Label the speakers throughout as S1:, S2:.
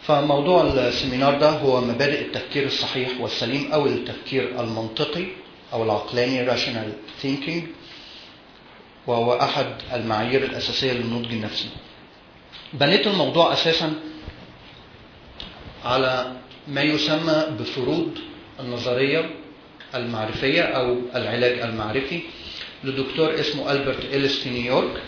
S1: فموضوع السيمينار ده هو مبادئ التفكير الصحيح والسليم أو التفكير المنطقي أو العقلاني rational thinking وهو أحد المعايير الأساسية للنضج النفسي بنيت الموضوع أساسا على ما يسمى بفروض النظرية المعرفية أو العلاج المعرفي لدكتور اسمه ألبرت إليس في نيويورك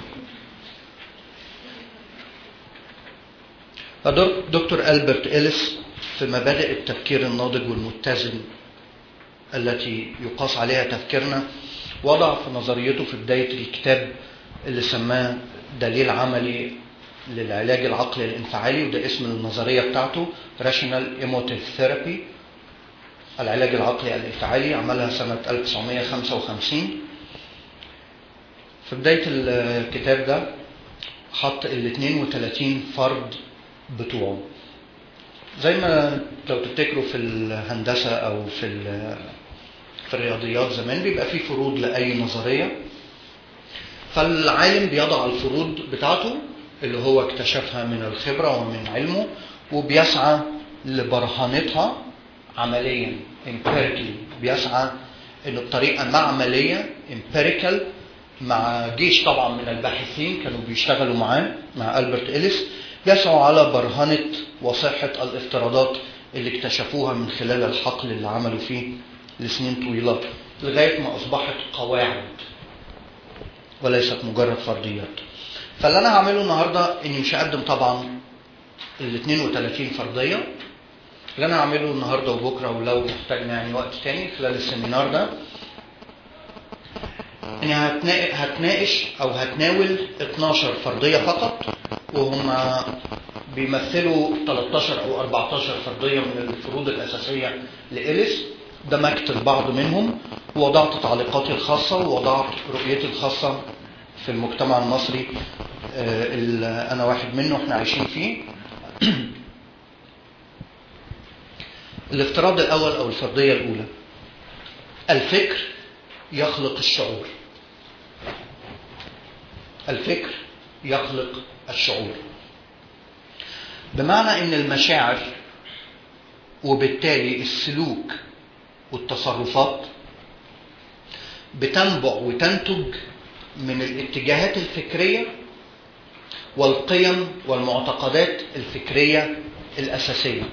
S1: دكتور ألبرت إليس في مبادئ التفكير الناضج والمتزن التي يقاس عليها تفكيرنا وضع في نظريته في بداية الكتاب اللي سماه دليل عملي للعلاج العقلي الانفعالي وده اسم النظرية بتاعته Rational Emotive Therapy العلاج العقلي الانفعالي عملها سنة 1955 في بداية الكتاب ده حط ال 32 فرد بتوعه زي ما لو تفتكروا في الهندسة أو في في الرياضيات زمان بيبقى في فروض لأي نظرية فالعالم بيضع الفروض بتاعته اللي هو اكتشفها من الخبرة ومن علمه وبيسعى لبرهانتها عمليا empirically بيسعى انه بطريقة معملية empirical مع جيش طبعا من الباحثين كانوا بيشتغلوا معاه مع ألبرت إليس يسعوا على برهنة وصحة الافتراضات اللي اكتشفوها من خلال الحقل اللي عملوا فيه لسنين طويلة لغاية ما أصبحت قواعد وليست مجرد فرضيات فاللي أنا هعمله النهاردة إني مش هقدم طبعا ال 32 فرضية اللي أنا هعمله النهاردة وبكرة ولو احتاجنا يعني وقت تاني خلال السيمينار ده إني هتناقش أو هتناول 12 فرضية فقط وهم بيمثلوا 13 أو 14 فرضية من الفروض الأساسية لإليس دمجت البعض منهم ووضعت تعليقاتي الخاصة ووضعت رؤيتي الخاصة في المجتمع المصري اللي أنا واحد منه احنا عايشين فيه الافتراض الأول أو الفرضية الأولى الفكر يخلق الشعور الفكر يخلق الشعور بمعنى ان المشاعر وبالتالي السلوك والتصرفات بتنبع وتنتج من الاتجاهات الفكريه والقيم والمعتقدات الفكريه الاساسيه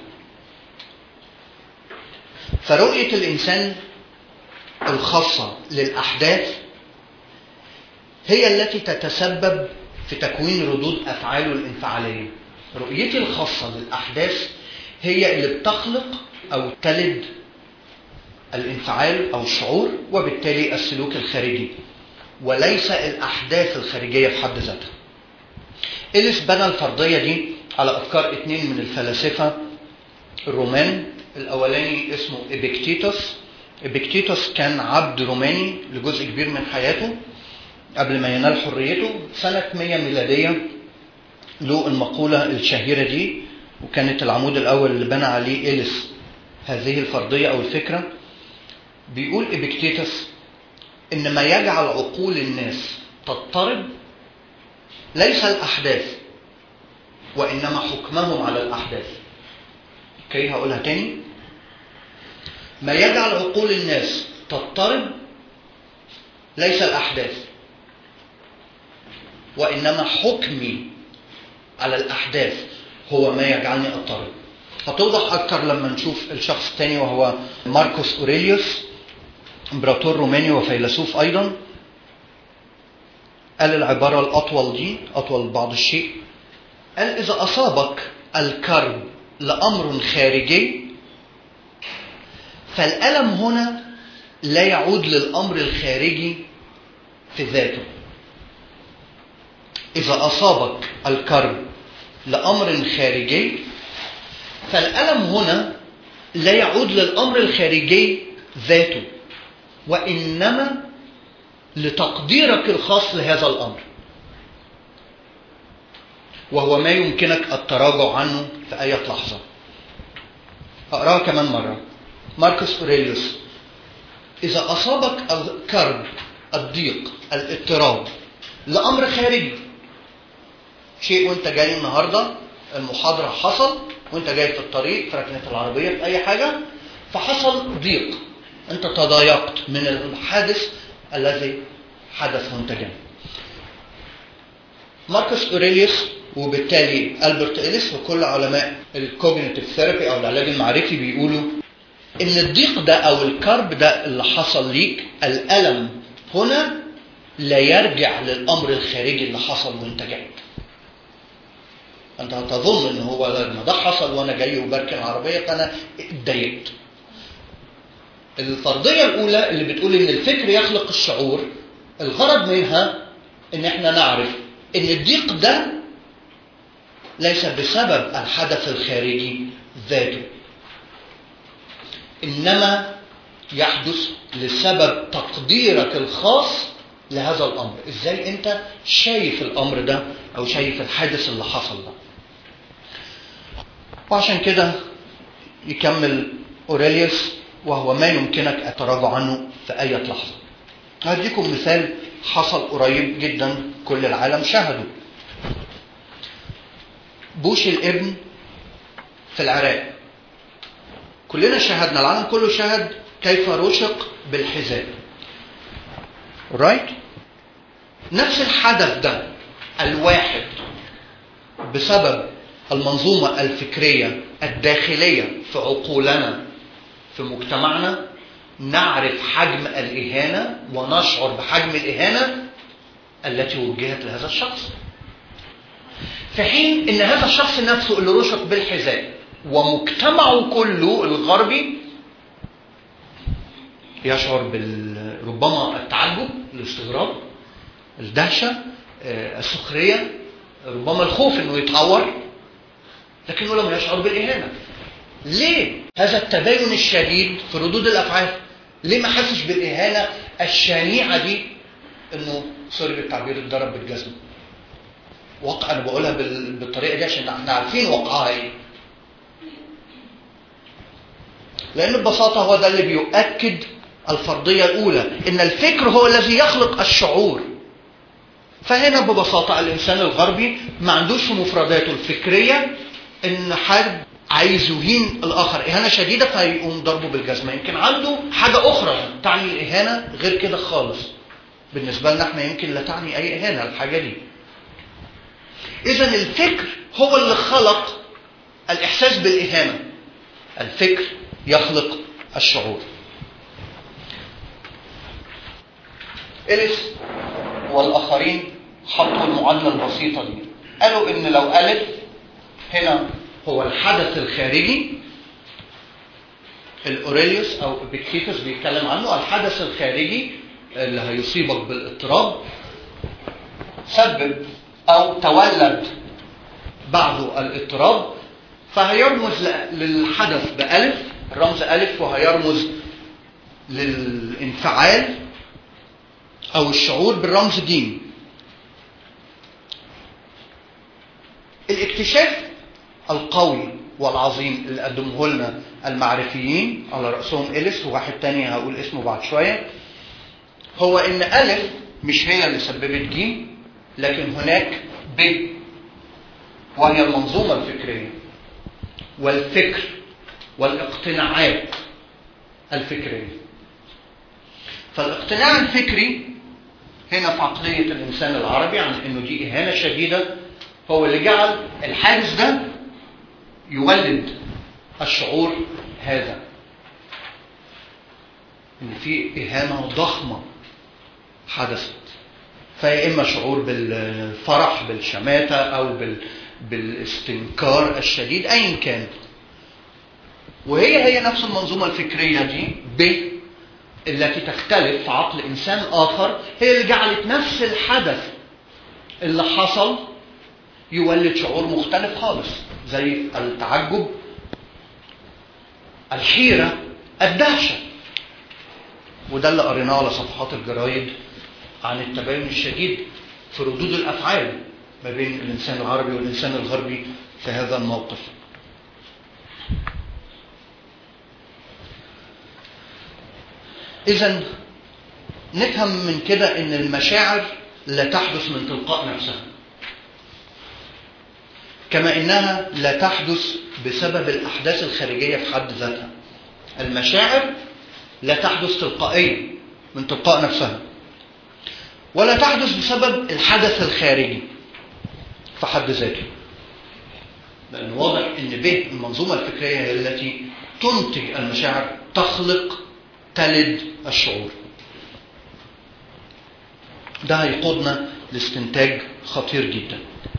S1: فرؤيه الانسان الخاصه للاحداث هي التي تتسبب في تكوين ردود افعاله الانفعاليه رؤيتي الخاصه للاحداث هي اللي بتخلق او تلد الانفعال او الشعور وبالتالي السلوك الخارجي وليس الاحداث الخارجيه في حد ذاتها إليس بنى الفرضيه دي على افكار اثنين من الفلاسفه الرومان الاولاني اسمه ابيكتيتوس ابيكتيتوس كان عبد روماني لجزء كبير من حياته قبل ما ينال حريته سنة 100 ميلادية له المقولة الشهيرة دي وكانت العمود الأول اللي بنى عليه إليس هذه الفرضية أو الفكرة بيقول إبكتيتس إن ما يجعل عقول الناس تضطرب ليس الأحداث وإنما حكمهم على الأحداث كي هقولها تاني ما يجعل عقول الناس تضطرب ليس الأحداث وإنما حكمي على الأحداث هو ما يجعلني أضطرب هتوضح أكتر لما نشوف الشخص الثاني وهو ماركوس أوريليوس إمبراطور روماني وفيلسوف أيضا قال العبارة الأطول دي أطول بعض الشيء قال إذا أصابك الكرب لأمر خارجي فالألم هنا لا يعود للأمر الخارجي في ذاته إذا أصابك الكرب لأمر خارجي فالألم هنا لا يعود للأمر الخارجي ذاته وإنما لتقديرك الخاص لهذا الأمر وهو ما يمكنك التراجع عنه في أي لحظة أقراها كمان مرة ماركوس أوريليوس إذا أصابك الكرب الضيق الاضطراب لأمر خارجي شيء وانت جاي النهاردة المحاضرة حصل وانت جاي في الطريق في ركنه العربيه في اي حاجه فحصل ضيق انت تضايقت من الحادث الذي حدث وانت جاي ماركوس اوريليوس وبالتالي البرت اليس وكل علماء الكوجنيتيف ثيرابي او العلاج المعرفي بيقولوا ان الضيق ده او الكرب ده اللي حصل ليك الالم هنا لا يرجع للامر الخارجي اللي حصل وانت جاي انت هتظن ان هو لما ده حصل وانا جاي وبركن العربيه فانا اتضايقت الفرضيه الاولى اللي بتقول ان الفكر يخلق الشعور الغرض منها ان احنا نعرف ان الضيق ده ليس بسبب الحدث الخارجي ذاته انما يحدث لسبب تقديرك الخاص لهذا الامر ازاي انت شايف الامر ده او شايف الحادث اللي حصل ده وعشان كده يكمل اوريليوس وهو ما يمكنك التراجع عنه في اي لحظه هديكم مثال حصل قريب جدا كل العالم شاهده بوش الابن في العراق كلنا شاهدنا العالم كله شاهد كيف رشق بالحذاء رايت right? نفس الحدث ده الواحد بسبب المنظومة الفكرية الداخلية في عقولنا في مجتمعنا نعرف حجم الإهانة ونشعر بحجم الإهانة التي وجهت لهذا الشخص في حين ان هذا الشخص نفسه اللي رشق بالحذاء ومجتمعه كله الغربي يشعر بال ربما التعجب الاستغراب الدهشه السخريه ربما الخوف انه يتعور لكنه لم يشعر بالاهانه ليه هذا التباين الشديد في ردود الافعال ليه ما حسش بالاهانه الشنيعه دي انه سوري بالتعبير اتضرب بالجزمه واقع انا بقولها بالطريقه دي عشان احنا عارفين وقعها ايه لان ببساطه هو ده اللي بيؤكد الفرضيه الاولى ان الفكر هو الذي يخلق الشعور فهنا ببساطه الانسان الغربي ما عندوش في مفرداته الفكريه ان حد عايز يهين الاخر اهانه شديده فيقوم ضربه بالجزمه يمكن عنده حاجه اخرى تعني الاهانه غير كده خالص بالنسبه لنا احنا يمكن لا تعني اي اهانه الحاجه دي اذا الفكر هو اللي خلق الاحساس بالاهانه الفكر يخلق الشعور إليس والآخرين حطوا المعادلة البسيطة دي قالوا إن لو ألف هنا هو الحدث الخارجي الأوريليوس أو بيكتيتوس بيتكلم عنه الحدث الخارجي اللي هيصيبك بالاضطراب سبب أو تولد بعده الاضطراب فهيرمز للحدث بألف الرمز ألف وهيرمز للانفعال أو الشعور بالرمز جيم الاكتشاف القوي والعظيم اللي قدمه لنا المعرفيين على رأسهم إليس وواحد تاني هقول اسمه بعد شوية هو إن ألف مش هي اللي سببت جيم لكن هناك ب وهي المنظومة الفكرية والفكر والاقتناعات الفكرية فالاقتناع الفكري هنا في عقلية الإنسان العربي عن إنه دي إهانة شديدة هو اللي جعل الحادث ده يولد الشعور هذا إن في إهانة ضخمة حدثت فيا إما شعور بالفرح بالشماتة أو بال بالاستنكار الشديد أيا كان وهي هي نفس المنظومة الفكرية دي ب التي تختلف في عقل إنسان آخر هي اللي جعلت نفس الحدث اللي حصل يولد شعور مختلف خالص زي التعجب الحيرة الدهشة وده اللي قريناه على صفحات الجرايد عن التباين الشديد في ردود الأفعال ما بين الإنسان العربي والإنسان الغربي في هذا الموقف إذا نفهم من كده إن المشاعر لا تحدث من تلقاء نفسها كما انها لا تحدث بسبب الاحداث الخارجيه في حد ذاتها المشاعر لا تحدث تلقائيا من تلقاء نفسها ولا تحدث بسبب الحدث الخارجي في حد ذاته لأن واضح أن به المنظومة الفكرية هي التي تنتج المشاعر تخلق تلد الشعور ده هيقودنا لاستنتاج خطير جدا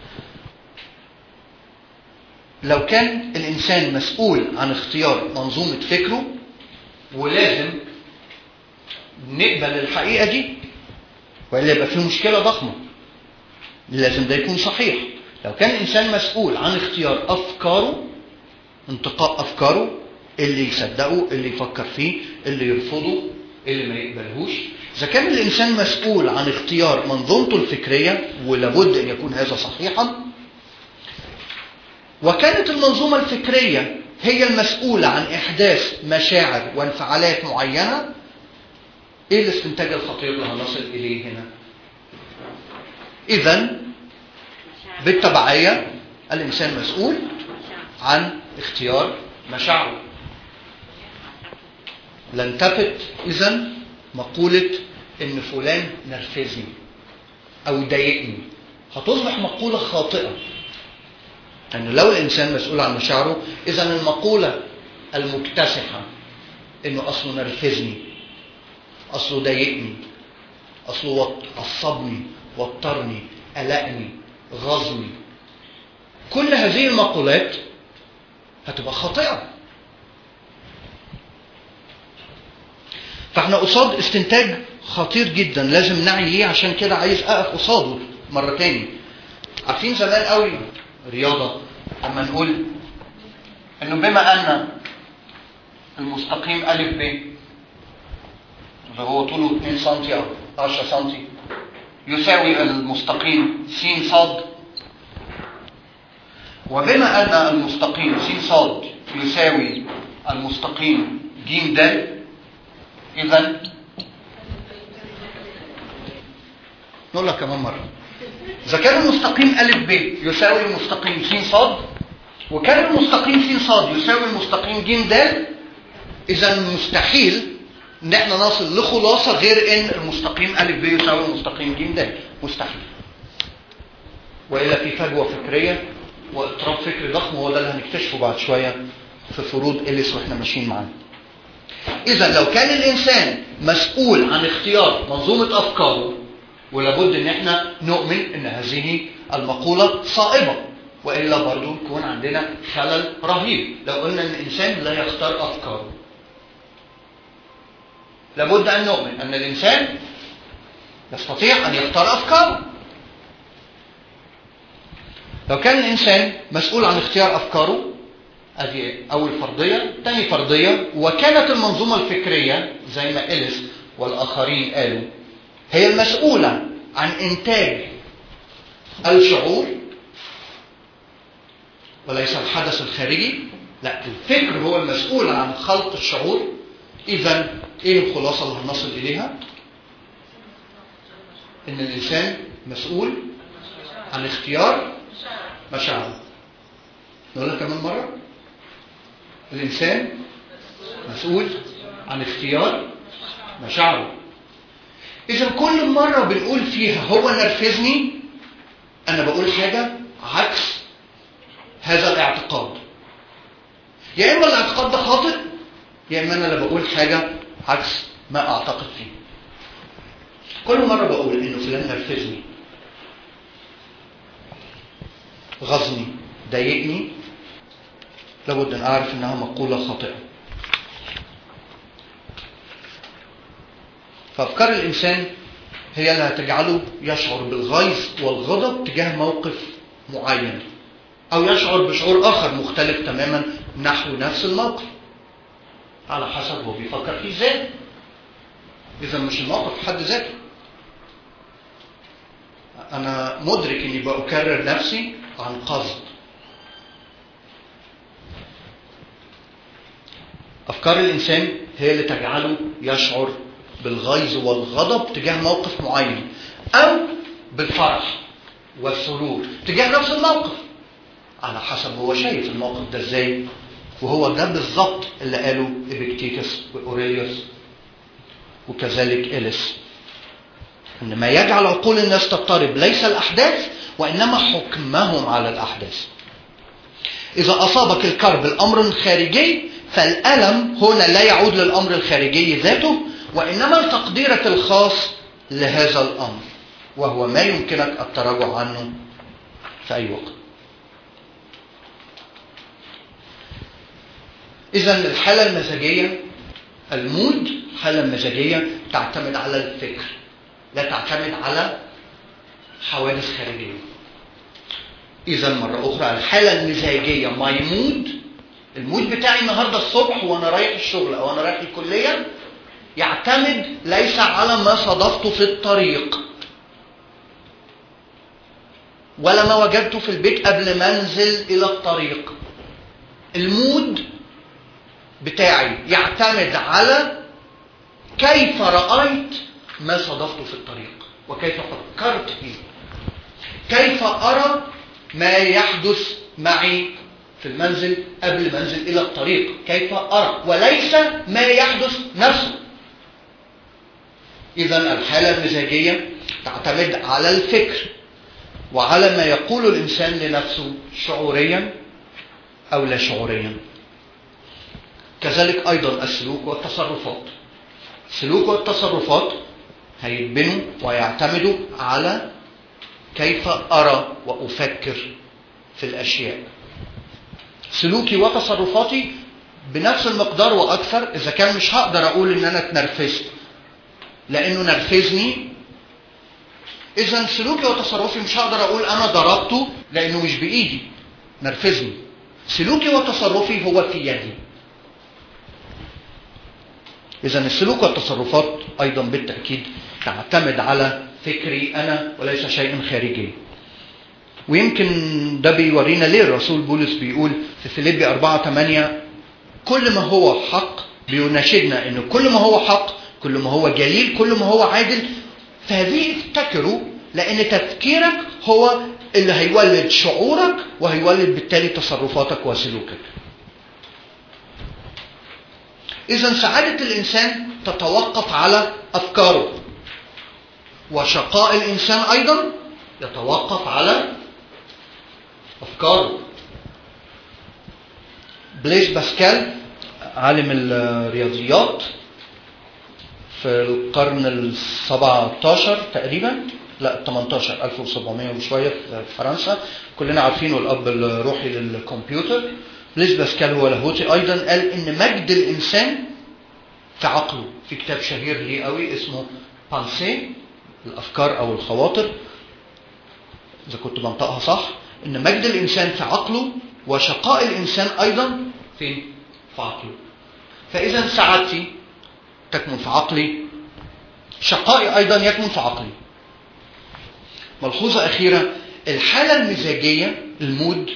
S1: لو كان الإنسان مسؤول عن اختيار منظومة فكره ولازم نقبل الحقيقة دي وإلا يبقى في مشكلة ضخمة لازم ده يكون صحيح لو كان الإنسان مسؤول عن اختيار أفكاره انتقاء أفكاره اللي يصدقه اللي يفكر فيه اللي يرفضه اللي ما يقبلهوش إذا كان الإنسان مسؤول عن اختيار منظومته الفكرية ولابد أن يكون هذا صحيحا وكانت المنظومة الفكرية هي المسؤولة عن إحداث مشاعر وانفعالات معينة إيه الاستنتاج الخطير اللي هنصل إليه هنا؟ إذا بالتبعية الإنسان مسؤول عن اختيار مشاعره لن تفت إذا مقولة إن فلان نرفزني أو ضايقني هتصبح مقولة خاطئة أن لو الإنسان مسؤول عن مشاعره إذا المقولة المكتسحة إنه أصله نرفزني أصله ضايقني أصله عصبني وترني قلقني غزني كل هذه المقولات هتبقى خاطئة فاحنا قصاد استنتاج خطير جدا لازم نعي ليه عشان كده عايز اقف قصاده مرة تاني عارفين زمان قوي رياضة لما نقول انه بما ان المستقيم ألف ب اللي هو طوله 2 سم او 10 سم يساوي المستقيم س صاد وبما أن المستقيم س صاد يساوي المستقيم ج د إذا نقولها كمان مرة إذا كان المستقيم أ ب يساوي المستقيم س صاد وكان المستقيم س صاد يساوي المستقيم ج د إذا مستحيل ان احنا نصل لخلاصة غير ان المستقيم أ ب يساوي المستقيم ج د مستحيل وإلا في فجوة فكرية واضطراب فكري ضخم وهو ده اللي هنكتشفه بعد شوية في فروض إليس واحنا ماشيين معاه إذا لو كان الإنسان مسؤول عن اختيار منظومة أفكاره ولابد ان احنا نؤمن ان هذه المقولة صائبة وإلا برضو يكون عندنا خلل رهيب لو قلنا ان الإنسان لا يختار أفكاره لابد أن نؤمن أن الإنسان يستطيع أن يختار أفكاره لو كان الإنسان مسؤول عن اختيار أفكاره أدي أول فرضية تاني فرضية وكانت المنظومة الفكرية زي ما إليس والآخرين قالوا هي المسؤولة عن إنتاج الشعور وليس الحدث الخارجي لا الفكر هو المسؤول عن خلق الشعور إذا إيه الخلاصة اللي هنصل إليها؟ إن الإنسان مسؤول عن اختيار مشاعره نقولها كمان مرة الإنسان مسؤول عن اختيار مشاعره إذا كل مرة بنقول فيها هو نرفزني أنا بقول حاجة عكس هذا الاعتقاد يا إما الاعتقاد ده خاطئ يا إما أنا اللي بقول حاجة عكس ما أعتقد فيه كل مرة بقول إنه فلان نرفزني غزني ضايقني لابد أن أعرف أنها مقولة خاطئة فأفكار الإنسان هي اللي هتجعله يشعر بالغيظ والغضب تجاه موقف معين أو يشعر بشعور آخر مختلف تماما نحو نفس الموقف على حسب هو بيفكر فيه ازاي إذا مش الموقف في حد ذاته أنا مدرك إني بأكرر نفسي عن قصد أفكار الإنسان هي اللي تجعله يشعر بالغيظ والغضب تجاه موقف معين أو بالفرح والسرور تجاه نفس الموقف على حسب هو شايف الموقف ده ازاي وهو ده بالظبط اللي قاله ابيكتيتس واوريليوس وكذلك إليس ان ما يجعل عقول الناس تضطرب ليس الاحداث وانما حكمهم على الاحداث اذا اصابك الكرب الامر خارجي فالالم هنا لا يعود للامر الخارجي ذاته وانما لتقديرك الخاص لهذا الامر وهو ما يمكنك التراجع عنه في اي وقت اذا الحاله المزاجيه المود الحاله المزاجيه تعتمد على الفكر لا تعتمد على حوادث خارجيه اذا مره اخرى الحاله المزاجيه ماي مود المود بتاعي النهارده الصبح وانا رايح الشغل او انا رايح الكليه يعتمد ليس على ما صادفته في الطريق ولا ما وجدته في البيت قبل ما انزل الى الطريق المود بتاعي يعتمد على كيف رأيت ما صادفته في الطريق وكيف فكرت فيه كيف أرى ما يحدث معي في المنزل قبل ما انزل الى الطريق كيف ارى وليس ما يحدث نفسه اذا الحاله المزاجيه تعتمد على الفكر وعلى ما يقول الانسان لنفسه شعوريا او لا شعوريا كذلك ايضا السلوك والتصرفات السلوك والتصرفات هيتبنوا ويعتمدوا على كيف ارى وافكر في الاشياء سلوكي وتصرفاتي بنفس المقدار واكثر اذا كان مش هقدر اقول ان انا اتنرفزت لانه نرفزني اذا سلوكي وتصرفي مش هقدر اقول انا ضربته لانه مش بايدي نرفزني سلوكي وتصرفي هو في يدي اذا السلوك والتصرفات ايضا بالتاكيد تعتمد على فكري انا وليس شيء خارجي ويمكن ده بيورينا ليه الرسول بولس بيقول في فيليبي 4 8 كل ما هو حق بيناشدنا ان كل ما هو حق كل ما هو جليل كل ما هو عادل فهذه افتكروا لان تفكيرك هو اللي هيولد شعورك وهيولد بالتالي تصرفاتك وسلوكك اذا سعاده الانسان تتوقف على افكاره وشقاء الانسان ايضا يتوقف على افكاره بليس باسكال عالم الرياضيات في القرن ال 17 تقريبا لا 18 1700 وشويه في فرنسا كلنا عارفينه الاب الروحي للكمبيوتر بليس باسكال هو لاهوتي ايضا قال ان مجد الانسان في عقله في كتاب شهير ليه قوي اسمه بانسي الافكار او الخواطر اذا كنت بنطقها صح ان مجد الانسان في عقله وشقاء الانسان ايضا فين في عقله فاذا سعادتي تكمن في عقلي شقائي ايضا يكمن في عقلي ملحوظه اخيره الحاله المزاجيه المود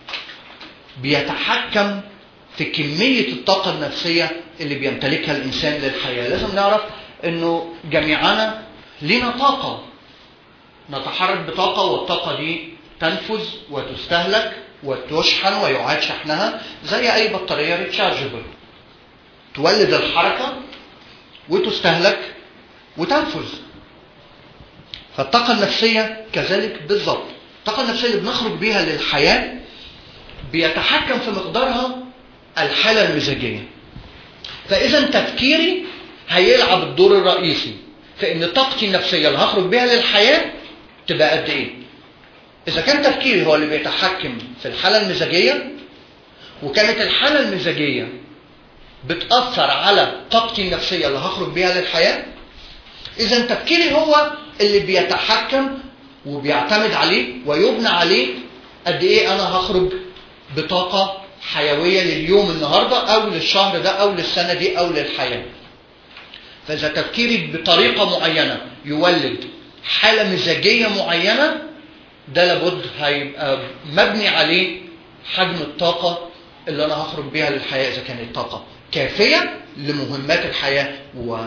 S1: بيتحكم في كميه الطاقه النفسيه اللي بيمتلكها الانسان للحياه لازم نعرف انه جميعنا لنا طاقه نتحرك بطاقه والطاقه دي تنفذ وتستهلك وتشحن ويعاد شحنها زي اي بطاريه ريتشارجبل تولد الحركه وتستهلك وتنفذ فالطاقه النفسيه كذلك بالظبط الطاقه النفسيه اللي بنخرج بيها للحياه بيتحكم في مقدارها الحاله المزاجيه فاذا تفكيري هيلعب الدور الرئيسي في ان طاقتي النفسيه اللي هخرج بيها للحياه تبقى قد ايه إذا كان تفكيري هو اللي بيتحكم في الحالة المزاجية وكانت الحالة المزاجية بتأثر على طاقتي النفسية اللي هخرج بيها للحياة إذا تفكيري هو اللي بيتحكم وبيعتمد عليه ويبنى عليه قد إيه أنا هخرج بطاقة حيوية لليوم النهاردة أو للشهر ده أو للسنة دي أو للحياة فإذا تفكيري بطريقة معينة يولد حالة مزاجية معينة ده لابد هيبقى مبني عليه حجم الطاقة اللي أنا هخرج بيها للحياة إذا كانت طاقة كافية لمهمات الحياة و...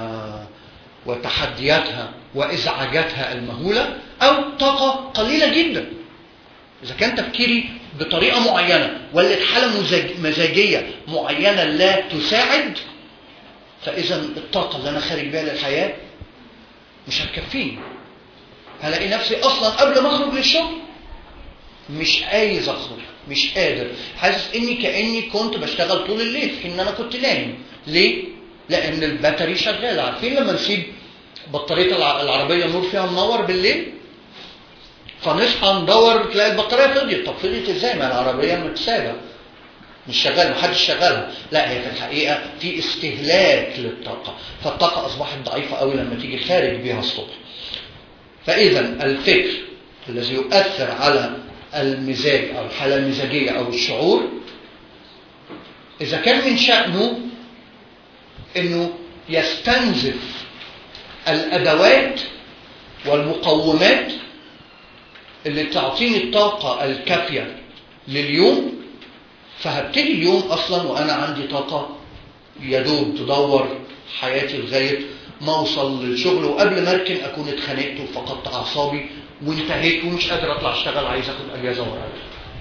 S1: وتحدياتها وإزعاجاتها المهولة أو طاقة قليلة جدا إذا كان تفكيري بطريقة معينة ولت حالة مزاج- مزاجية معينة لا تساعد فإذا الطاقة اللي أنا خارج بيها للحياة مش هتكفيني هلاقي نفسي أصلا قبل ما أخرج للشغل مش عايز أخرج مش قادر حاسس إني كأني كنت بشتغل طول الليل في إن أنا كنت نايم ليه؟ لأن الباتري شغالة عارفين لما نسيب بطارية الع- العربية النور فيها منور بالليل فنصحى ندور تلاقي البطاريه فضيت طب فضيت ازاي ما العربيه متسابه مش شغاله محدش شغالها لا هي في الحقيقه في استهلاك للطاقه فالطاقه اصبحت ضعيفه قوي لما تيجي خارج بيها الصبح فاذا الفكر الذي يؤثر على المزاج او الحاله المزاجيه او الشعور اذا كان من شانه انه يستنزف الادوات والمقومات اللي تعطيني الطاقة الكافية لليوم فهبتدي اليوم أصلا وأنا عندي طاقة يدوب تدور حياتي لغاية ما أوصل للشغل وقبل ما أركن أكون اتخانقت وفقدت أعصابي وانتهيت ومش قادر أطلع أشتغل عايز آخد أجازة ورايا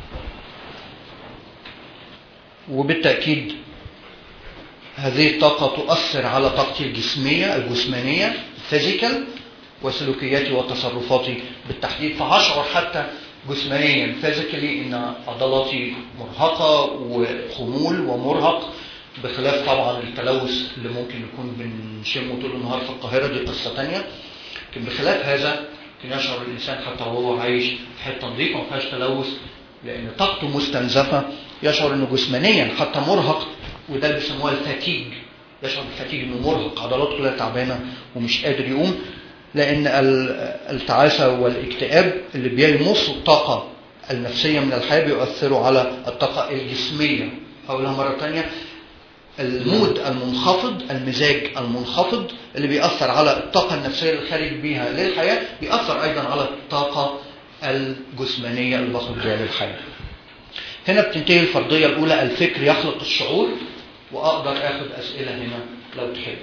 S1: وبالتأكيد هذه الطاقة تؤثر على طاقتي الجسمية الجسمانية الفيزيكال وسلوكياتي وتصرفاتي بالتحديد فهشعر حتى جسمانيا فيزيكالي ان عضلاتي مرهقه وخمول ومرهق بخلاف طبعا التلوث اللي ممكن يكون بنشمه طول النهار في القاهره دي قصه ثانيه لكن بخلاف هذا ممكن يشعر الانسان حتى وهو عايش في حته نظيفه ما فيهاش تلوث لان طاقته مستنزفه يشعر انه جسمانيا حتى مرهق وده اللي بيسموها الفاتيج يشعر بالفاتيج انه مرهق عضلاته كلها تعبانه ومش قادر يقوم لان ال- التعاسه والاكتئاب اللي بيمصوا الطاقه النفسيه من الحياه بيؤثروا على الطاقه الجسميه هقولها مره ثانيه المود المنخفض المزاج المنخفض اللي بيأثر على الطاقة النفسية اللي خارج بيها للحياة بيأثر أيضا على الطاقة الجسمانية اللي بخرج بيها للحياة هنا بتنتهي الفرضية الأولى الفكر يخلق الشعور وأقدر آخد أسئلة هنا لو تحب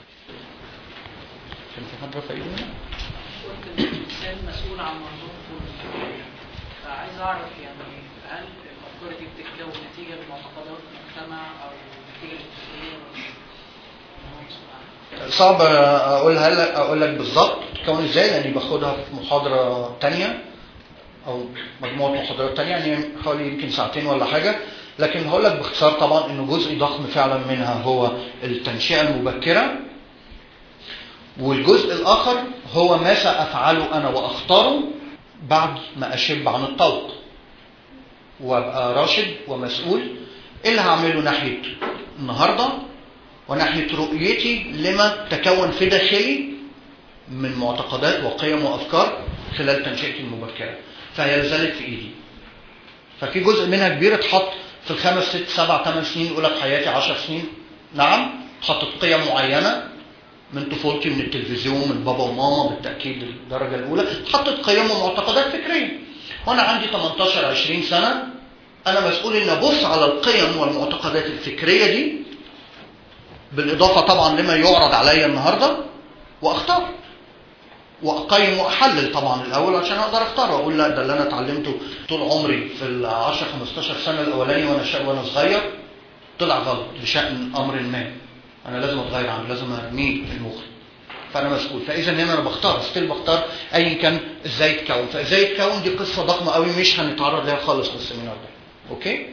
S1: كان في حد رفع ايده هنا؟
S2: قلت الانسان مسؤول عن منظومه كله فعايز اعرف يعني هل الافكار دي بتتكون نتيجه لمعتقدات المجتمع او نتيجه للتفكير ولا هو مسؤول عنها؟
S1: صعب اقولها لك اقول لك بالظبط تكون ازاي لاني باخدها في محاضره تانية او مجموعه محاضرات تانية يعني حوالي يمكن ساعتين ولا حاجه لكن هقول لك باختصار طبعا انه جزء ضخم فعلا منها هو التنشئه المبكره والجزء الاخر هو ما سافعله انا واختاره بعد ما اشب عن الطوق وابقى راشد ومسؤول ايه اللي هعمله ناحيه النهارده وناحيه رؤيتي لما تكون في داخلي من معتقدات وقيم وافكار خلال تنشئتي المبكره فهي لازالت في ايدي ففي جزء منها كبير اتحط في الخمس ست سبع ثمان سنين الاولى في حياتي عشر سنين نعم اتحطت قيم معينه من طفولتي من التلفزيون من بابا وماما بالتاكيد الدرجه الاولى اتحطت قيم ومعتقدات فكريه وانا عندي 18 20 سنه انا مسؤول ان ابص على القيم والمعتقدات الفكريه دي بالاضافه طبعا لما يعرض عليا النهارده واختار واقيم واحلل طبعا الاول عشان اقدر اختار واقول لا ده اللي انا اتعلمته طول عمري في ال 10 15 سنه الاولاني وانا شا... وانا صغير طلع غلط بشان امر ما انا لازم اتغير عنه لازم ارميه في المخ فانا مسؤول فاذا هنا انا بختار ستيل بختار ايا كان ازاي يتكون فازاي يتكون دي قصه ضخمه قوي مش هنتعرض ليها خالص في السيمينار ده اوكي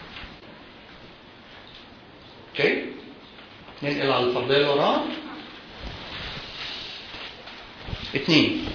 S1: اوكي ننقل على الفرضيه اللي وراها اثنين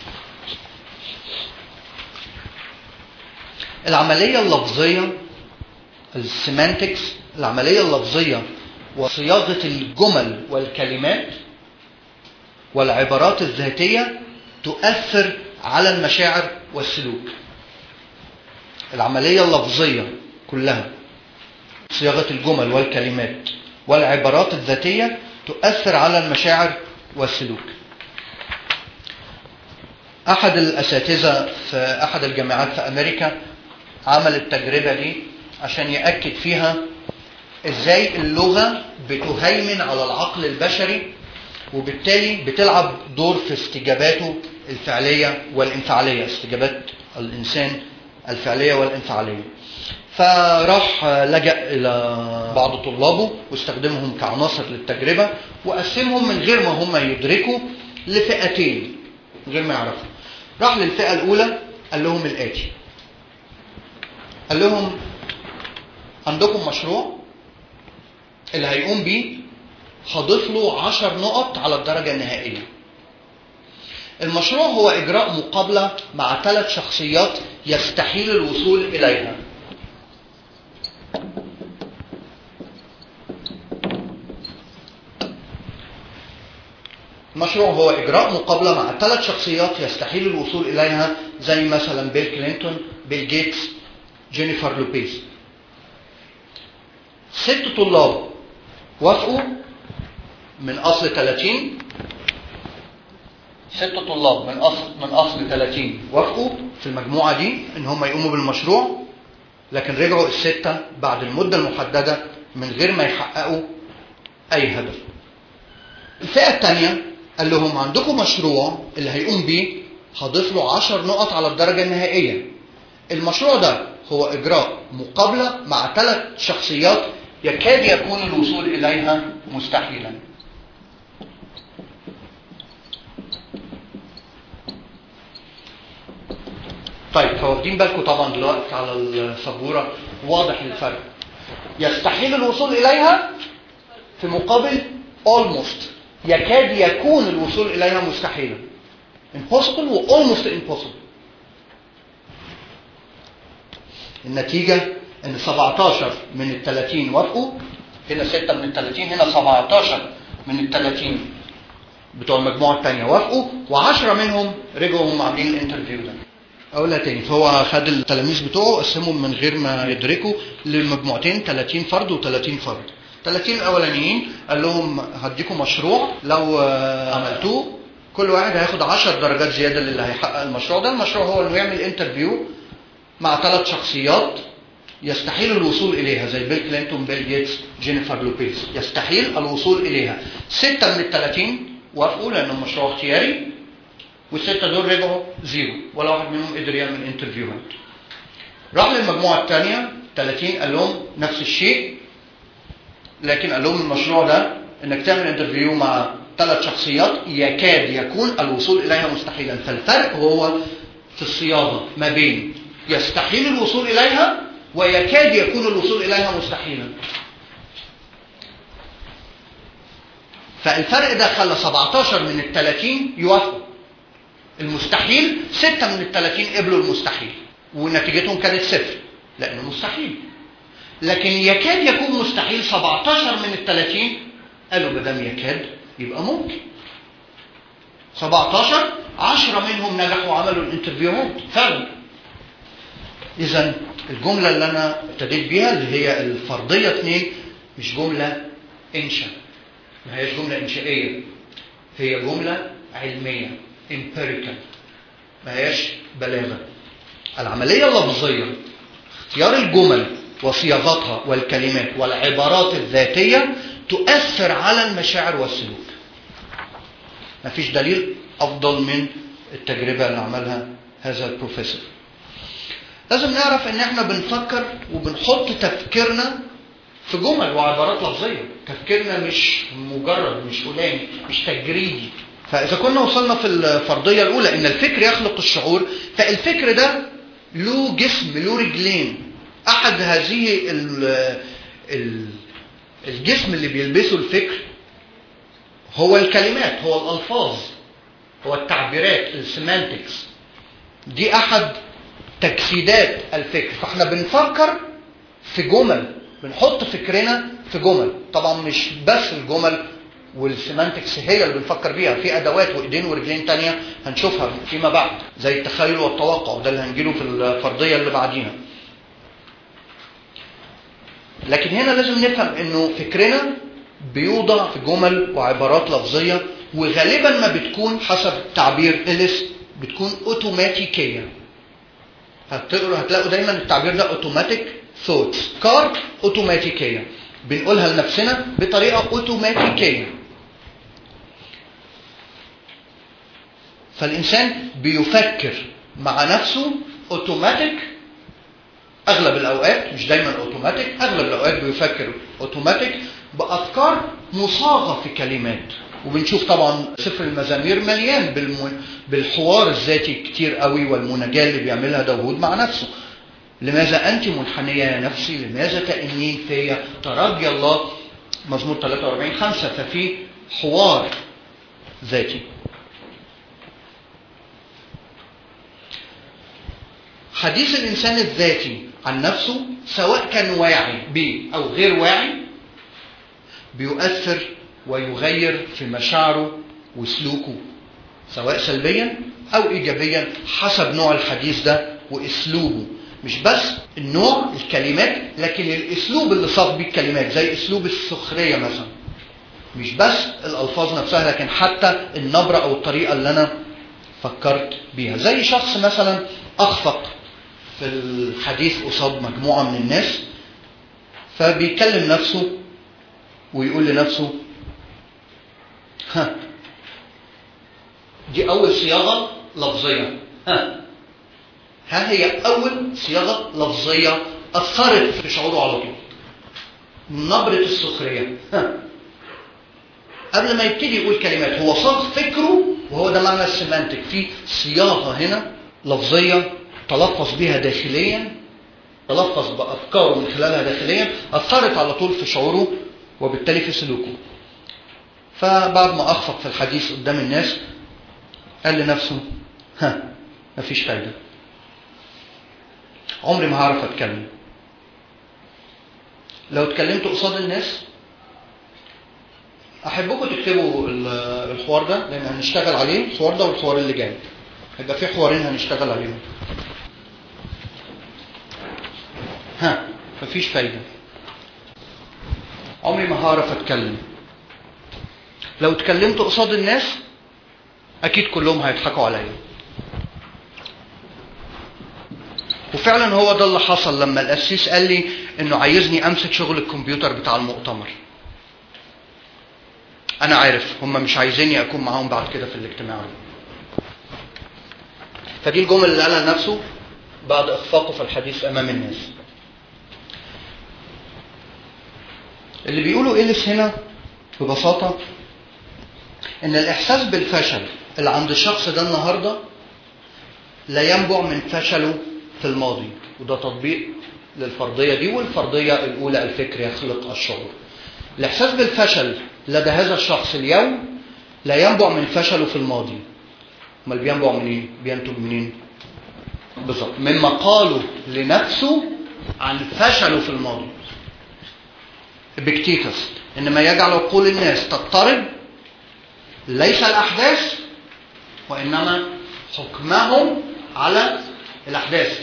S1: العملية اللفظية السيمانتكس العملية اللفظية وصياغة الجمل والكلمات والعبارات الذاتية تؤثر على المشاعر والسلوك العملية اللفظية كلها صياغة الجمل والكلمات والعبارات الذاتية تؤثر على المشاعر والسلوك احد الاساتذه في احد الجامعات في امريكا عمل التجربه دي عشان ياكد فيها ازاي اللغه بتهيمن على العقل البشري وبالتالي بتلعب دور في استجاباته الفعليه والانفعاليه استجابات الانسان الفعلية والانفعالية فراح لجأ إلى بعض طلابه واستخدمهم كعناصر للتجربة وقسمهم من غير ما هم يدركوا لفئتين من غير ما يعرفوا راح للفئة الأولى قال لهم الآتي قال لهم عندكم مشروع اللي هيقوم بيه هضيف له 10 نقط على الدرجة النهائية المشروع هو إجراء مقابلة مع ثلاث شخصيات يستحيل الوصول إليها المشروع هو إجراء مقابلة مع ثلاث شخصيات يستحيل الوصول إليها زي مثلا بيل كلينتون بيل جيتس جينيفر لوبيز ست طلاب وافقوا من أصل 30 ست طلاب من أصل من أصل 30 وافقوا في المجموعة دي إن هم يقوموا بالمشروع لكن رجعوا الستة بعد المدة المحددة من غير ما يحققوا أي هدف الفئة الثانية قال لهم عندكم مشروع اللي هيقوم بيه هضيف له 10 نقط على الدرجة النهائية المشروع ده هو إجراء مقابلة مع ثلاث شخصيات يكاد يكون الوصول إليها مستحيلا طيب فواخدين بالكم طبعا دلوقتي على السبورة واضح الفرق يستحيل الوصول إليها في مقابل almost يكاد يكون الوصول إليها مستحيلا impossible و almost impossible النتيجة ان 17 من ال 30 وافقوا هنا 6 من ال 30 هنا 17 من ال 30 بتوع المجموعة الثانية وافقوا و10 منهم رجعوا هم عاملين الانترفيو ده اقولها تاني فهو خد التلاميذ بتوعه قسمهم من غير ما يدركوا لمجموعتين 30 فرد و30 فرد 30 الاولانيين قال لهم هديكم مشروع لو عملتوه كل واحد هياخد 10 درجات زياده للي هيحقق المشروع ده المشروع هو انه يعمل انترفيو مع ثلاث شخصيات يستحيل الوصول اليها زي بيل كلينتون بيل جيتس جينيفر لوبيز يستحيل الوصول اليها ستة من الثلاثين وافقوا لانه مشروع اختياري والستة دول رجعوا زيرو ولا واحد منهم قدر يعمل انترفيوهات راح للمجموعة الثانية 30 قال لهم نفس الشيء لكن قال لهم المشروع ده انك تعمل انترفيو مع ثلاث شخصيات يكاد يكون الوصول اليها مستحيلا فالفرق هو في الصياغة ما بين يستحيل الوصول اليها ويكاد يكون الوصول اليها مستحيلا فالفرق ده خلى 17 من ال 30 يوافقوا المستحيل 6 من ال 30 قبلوا المستحيل ونتيجتهم كانت صفر لانه مستحيل لكن يكاد يكون مستحيل 17 من ال 30 قالوا ما دام يكاد يبقى ممكن 17 10 منهم نجحوا وعملوا الانترفيوهات فعلا اذا الجمله اللي انا ابتديت بيها اللي هي الفرضيه اثنين مش جمله انشا ما هيش جمله انشائيه هي جمله علميه empirical ما هيش بلاغه العمليه اللفظيه اختيار الجمل وصياغتها والكلمات والعبارات الذاتيه تؤثر على المشاعر والسلوك مفيش دليل افضل من التجربه اللي عملها هذا البروفيسور لازم نعرف ان احنا بنفكر وبنحط تفكيرنا في جمل وعبارات لفظيه تفكيرنا مش مجرد مش فلاني مش تجريدي فاذا كنا وصلنا في الفرضيه الاولى ان الفكر يخلق الشعور فالفكر ده له جسم له رجلين احد هذه ال ال الجسم اللي بيلبسه الفكر هو الكلمات هو الالفاظ هو التعبيرات السيمانتكس دي احد تجسيدات الفكر فاحنا بنفكر في جمل بنحط فكرنا في جمل طبعا مش بس الجمل والسيمانتكس هي اللي بنفكر بيها في ادوات وايدين ورجلين تانية هنشوفها فيما بعد زي التخيل والتوقع وده اللي هنجيله في الفرضيه اللي بعديها لكن هنا لازم نفهم انه فكرنا بيوضع في جمل وعبارات لفظيه وغالبا ما بتكون حسب تعبير إليس بتكون اوتوماتيكيه هتقروا هتلاقوا دايما التعبير ده اوتوماتيك ثوتس كار اوتوماتيكيه بنقولها لنفسنا بطريقه اوتوماتيكيه فالانسان بيفكر مع نفسه اوتوماتيك اغلب الاوقات مش دايما اوتوماتيك اغلب الاوقات بيفكر اوتوماتيك بافكار مصاغه في كلمات وبنشوف طبعا سفر المزامير مليان بالم... بالحوار الذاتي كتير قوي والمناجاه اللي بيعملها داوود مع نفسه لماذا انت منحنيه يا نفسي لماذا تأنين فيا ترجي الله مزمور 43 5 ففي حوار ذاتي حديث الإنسان الذاتي عن نفسه سواء كان واعي به أو غير واعي بيؤثر ويغير في مشاعره وسلوكه سواء سلبيا أو إيجابيا حسب نوع الحديث ده وأسلوبه مش بس النوع الكلمات لكن الأسلوب اللي صاغ بيه الكلمات زي أسلوب السخرية مثلا مش بس الألفاظ نفسها لكن حتى النبرة أو الطريقة اللي أنا فكرت بيها زي شخص مثلا أخفق في الحديث قصاد مجموعة من الناس فبيكلم نفسه ويقول لنفسه ها دي أول صياغة لفظية ها ها هي أول صياغة لفظية أثرت في شعوره على طول نبرة السخرية ها قبل ما يبتدي يقول كلمات هو صاغ فكره وهو ده معنى السيمانتك في صياغة هنا لفظية تلفظ بها داخليا تلفظ بأفكاره من خلالها داخليا أثرت على طول في شعوره وبالتالي في سلوكه فبعد ما أخفق في الحديث قدام الناس قال لنفسه ها مفيش فايدة عمري ما هعرف أتكلم لو اتكلمت قصاد الناس أحبكم تكتبوا الحوار ده لأن هنشتغل عليه الحوار ده والحوار اللي جاي هيبقى في حوارين هنشتغل عليهم ها مفيش فايدة عمري ما هعرف اتكلم لو اتكلمت قصاد الناس اكيد كلهم هيضحكوا عليا وفعلا هو ده اللي حصل لما القسيس قال لي انه عايزني امسك شغل الكمبيوتر بتاع المؤتمر انا عارف هم مش عايزيني اكون معاهم بعد كده في الاجتماع فدي الجمل اللي قالها لنفسه بعد اخفاقه في الحديث امام الناس اللي بيقوله إليس هنا ببساطة إن الإحساس بالفشل اللي عند الشخص ده النهاردة لا ينبع من فشله في الماضي وده تطبيق للفرضية دي والفرضية الأولى الفكر يخلق الشعور الإحساس بالفشل لدى هذا الشخص اليوم لا ينبع من فشله في الماضي امال بينبع منين؟ بينتج منين؟ بالظبط مما قاله لنفسه عن فشله في الماضي ابيكتيتس انما يجعل عقول الناس تضطرب ليس الاحداث وانما حكمهم على الاحداث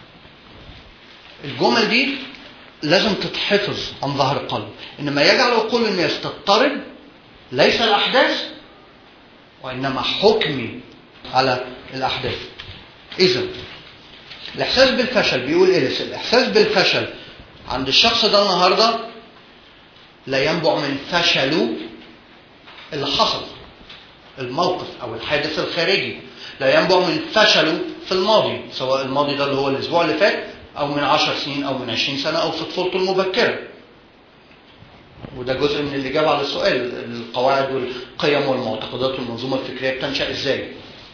S1: الجمل دي لازم تتحفظ عن ظهر قلب انما يجعل عقول الناس تضطرب ليس الاحداث وانما حكمي على الاحداث اذا الاحساس بالفشل بيقول إليس الاحساس بالفشل عند الشخص ده النهارده لا ينبع من فشله اللي حصل الموقف او الحادث الخارجي لا ينبع من فشله في الماضي سواء الماضي ده اللي هو الاسبوع اللي فات او من عشر سنين او من عشرين سنة او في طفولته المبكرة وده جزء من الإجابة على السؤال القواعد والقيم والمعتقدات والمنظومة الفكرية بتنشأ ازاي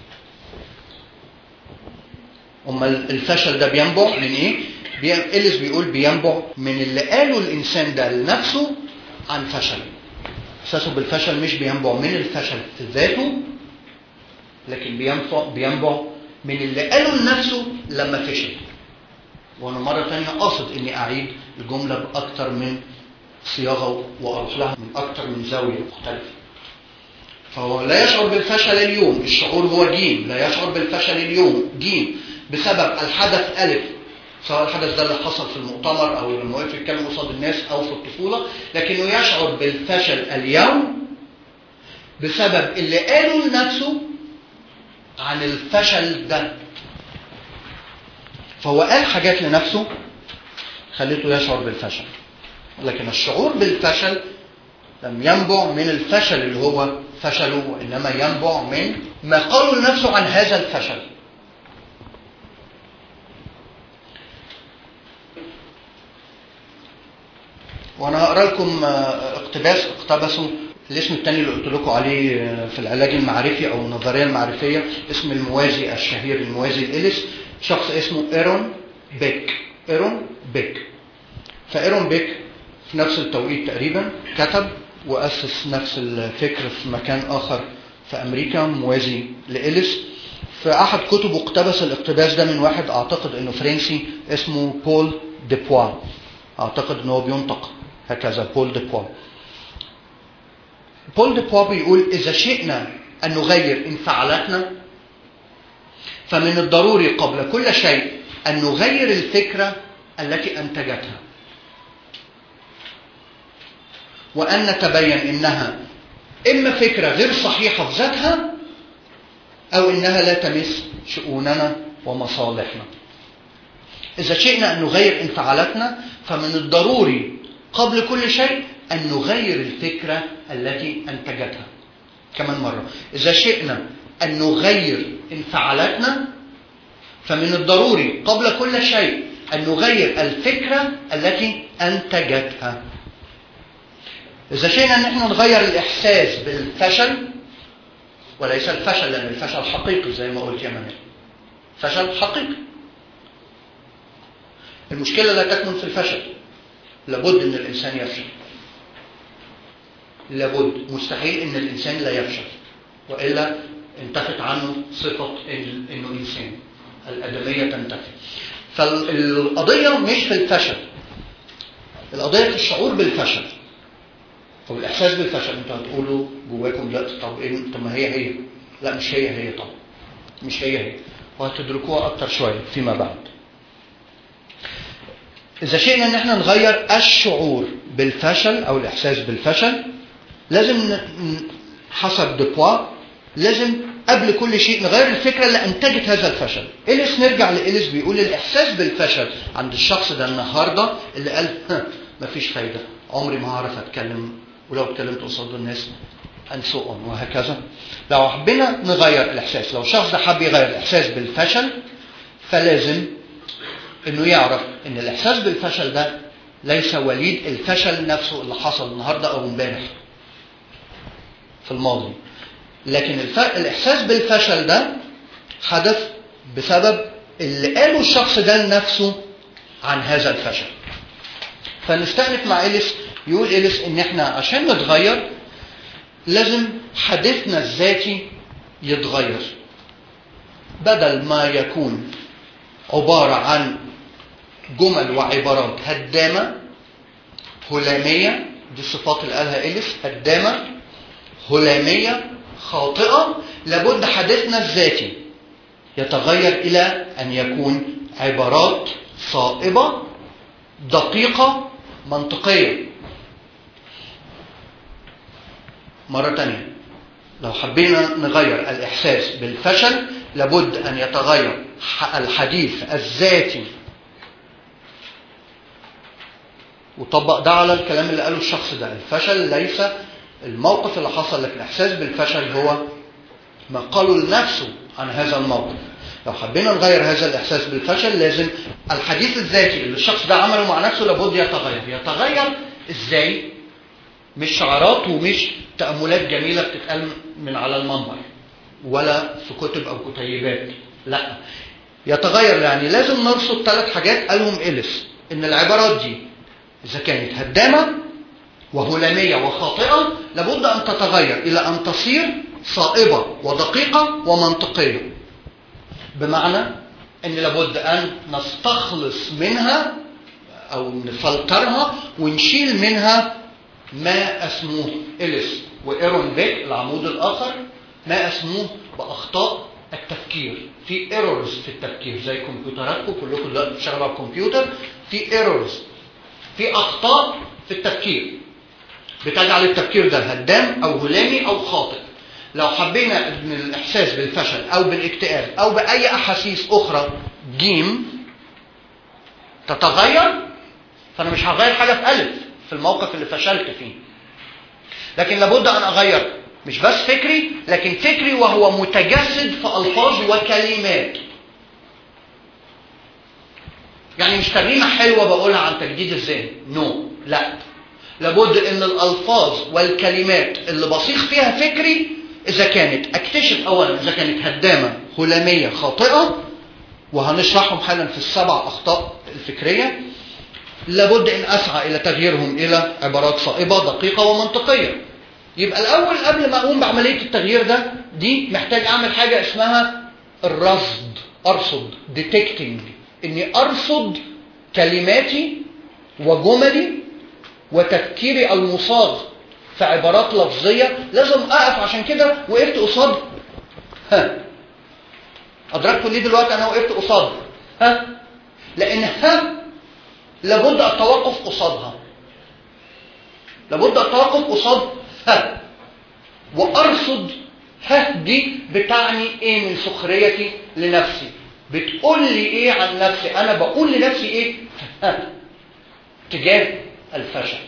S1: أمال الفشل ده بينبع من ايه؟ إليس بيقول بينبع من اللي قاله الإنسان ده لنفسه عن فشل احساسه بالفشل مش بينبع من الفشل في ذاته لكن بينبع بينبع من اللي قاله لنفسه لما فشل وانا مره ثانيه قاصد اني اعيد الجمله باكثر من صياغه واروح لها من اكثر من زاويه مختلفه فهو لا يشعر بالفشل اليوم الشعور هو جيم لا يشعر بالفشل اليوم جيم بسبب الحدث الف سواء الحدث ده اللي حصل في المؤتمر او لما وقف يتكلم قصاد الناس او في الطفوله لكنه يشعر بالفشل اليوم بسبب اللي قاله لنفسه عن الفشل ده فهو قال حاجات لنفسه خليته يشعر بالفشل لكن الشعور بالفشل لم ينبع من الفشل اللي هو فشله وانما ينبع من ما قاله لنفسه عن هذا الفشل وانا هقرا لكم آه، اقتباس اقتبسه الاسم الثاني اللي قلت لكم عليه آه، في العلاج المعرفي او النظريه المعرفيه اسم الموازي الشهير الموازي الاليس شخص اسمه ايرون بيك ايرون بيك فايرون بيك في نفس التوقيت تقريبا كتب واسس نفس الفكر في مكان اخر في امريكا موازي لاليس في احد كتبه اقتبس الاقتباس ده من واحد اعتقد انه فرنسي اسمه بول ديبوا اعتقد ان هو بينطق هكذا بول ديبوا بول ديبوا بيقول اذا شئنا ان نغير انفعالاتنا فمن الضروري قبل كل شيء ان نغير الفكره التي انتجتها وان نتبين انها اما فكره غير صحيحه في ذاتها او انها لا تمس شؤوننا ومصالحنا إذا شئنا أن نغير انفعالاتنا فمن الضروري قبل كل شيء أن نغير الفكرة التي أنتجتها كمان مرة إذا شئنا أن نغير انفعالاتنا فمن الضروري قبل كل شيء أن نغير الفكرة التي أنتجتها إذا شئنا أن احنا نغير الإحساس بالفشل وليس الفشل لأن الفشل حقيقي زي ما قلت يا منال فشل حقيقي المشكلة لا تكمن في الفشل لابد ان الانسان يفشل لابد مستحيل ان الانسان لا يفشل والا انتفت عنه صفة إن- انه انسان الادمية تنتفي فالقضية مش في الفشل القضية في الشعور بالفشل او الاحساس بالفشل انتوا هتقولوا جواكم دلوقتي طب ايه طب ما هي هي لا مش هي هي طبعا مش هي هي وهتدركوها اكتر شويه فيما بعد إذا شئنا إن احنا نغير الشعور بالفشل أو الإحساس بالفشل لازم ن- ن- حسب ديبوا لازم قبل كل شيء نغير الفكرة اللي أنتجت هذا الفشل. إليس نرجع لإليس بيقول الإحساس بالفشل عند الشخص ده النهاردة اللي قال ها مفيش فايدة عمري ما هعرف أتكلم ولو اتكلمت قصاد الناس and so on وهكذا. لو حبينا نغير الإحساس لو الشخص ده حب يغير الإحساس بالفشل فلازم انه يعرف ان الاحساس بالفشل ده ليس وليد الفشل نفسه اللي حصل النهارده او امبارح في الماضي لكن الف... الاحساس بالفشل ده حدث بسبب اللي قاله الشخص ده لنفسه عن هذا الفشل فنستأنف مع إليس يقول إليس إن إحنا عشان نتغير لازم حديثنا الذاتي يتغير بدل ما يكون عبارة عن جمل وعبارات هدامة هلامية دي الصفات اللي قالها إليس هدامة هلامية خاطئة لابد حديثنا الذاتي يتغير إلى أن يكون عبارات صائبة دقيقة منطقية مرة تانية لو حبينا نغير الإحساس بالفشل لابد أن يتغير الحديث الذاتي وطبق ده على الكلام اللي قاله الشخص ده الفشل ليس الموقف اللي حصل لكن الإحساس بالفشل هو ما قاله لنفسه عن هذا الموقف لو حبينا نغير هذا الإحساس بالفشل لازم الحديث الذاتي اللي الشخص ده عمله مع نفسه لابد يتغير يتغير إزاي مش شعارات ومش تأملات جميلة بتتقال من على المنبر ولا في كتب أو كتيبات لا يتغير يعني لازم نرصد ثلاث حاجات قالهم إليس إن العبارات دي إذا كانت هدامة وهلامية وخاطئة لابد أن تتغير إلى أن تصير صائبة ودقيقة ومنطقية بمعنى أن لابد أن نستخلص منها أو نفلترها ونشيل منها ما أسموه إليس وإيرون بيك العمود الآخر ما أسموه بأخطاء التفكير في ايرورز في التفكير زي كمبيوتراتكم كلكم دلوقتي بتشتغلوا على الكمبيوتر في ايرورز في اخطاء في التفكير بتجعل التفكير ده هدام او هلامي او خاطئ لو حبينا ان الاحساس بالفشل او بالاكتئاب او باي احاسيس اخرى جيم تتغير فانا مش هغير حاجه في الف في الموقف اللي فشلت فيه لكن لابد ان اغير مش بس فكري لكن فكري وهو متجسد في الفاظ وكلمات يعني مش ترنيمه حلوه بقولها عن تجديد الذهن نو no. لا لابد ان الالفاظ والكلمات اللي بصيغ فيها فكري اذا كانت اكتشف اولا اذا كانت هدامه هلاميه خاطئه وهنشرحهم حالا في السبع اخطاء الفكريه لابد ان اسعى الى تغييرهم الى عبارات صائبه دقيقه ومنطقيه يبقى الاول قبل ما اقوم بعمليه التغيير ده دي محتاج اعمل حاجه اسمها الرصد ارصد ديتكتنج اني ارصد كلماتي وجملي وتفكيري المصاغ في عبارات لفظيه لازم اقف عشان كده وقفت قصاد ها ادركتوا ليه دلوقتي انا وقفت قصاد ها لان ها لابد التوقف قصادها لابد التوقف قصاد ها وارصد ها دي بتعني ايه من سخريتي لنفسي بتقول لي ايه عن نفسي انا بقول لنفسي ايه ها تجاه الفشل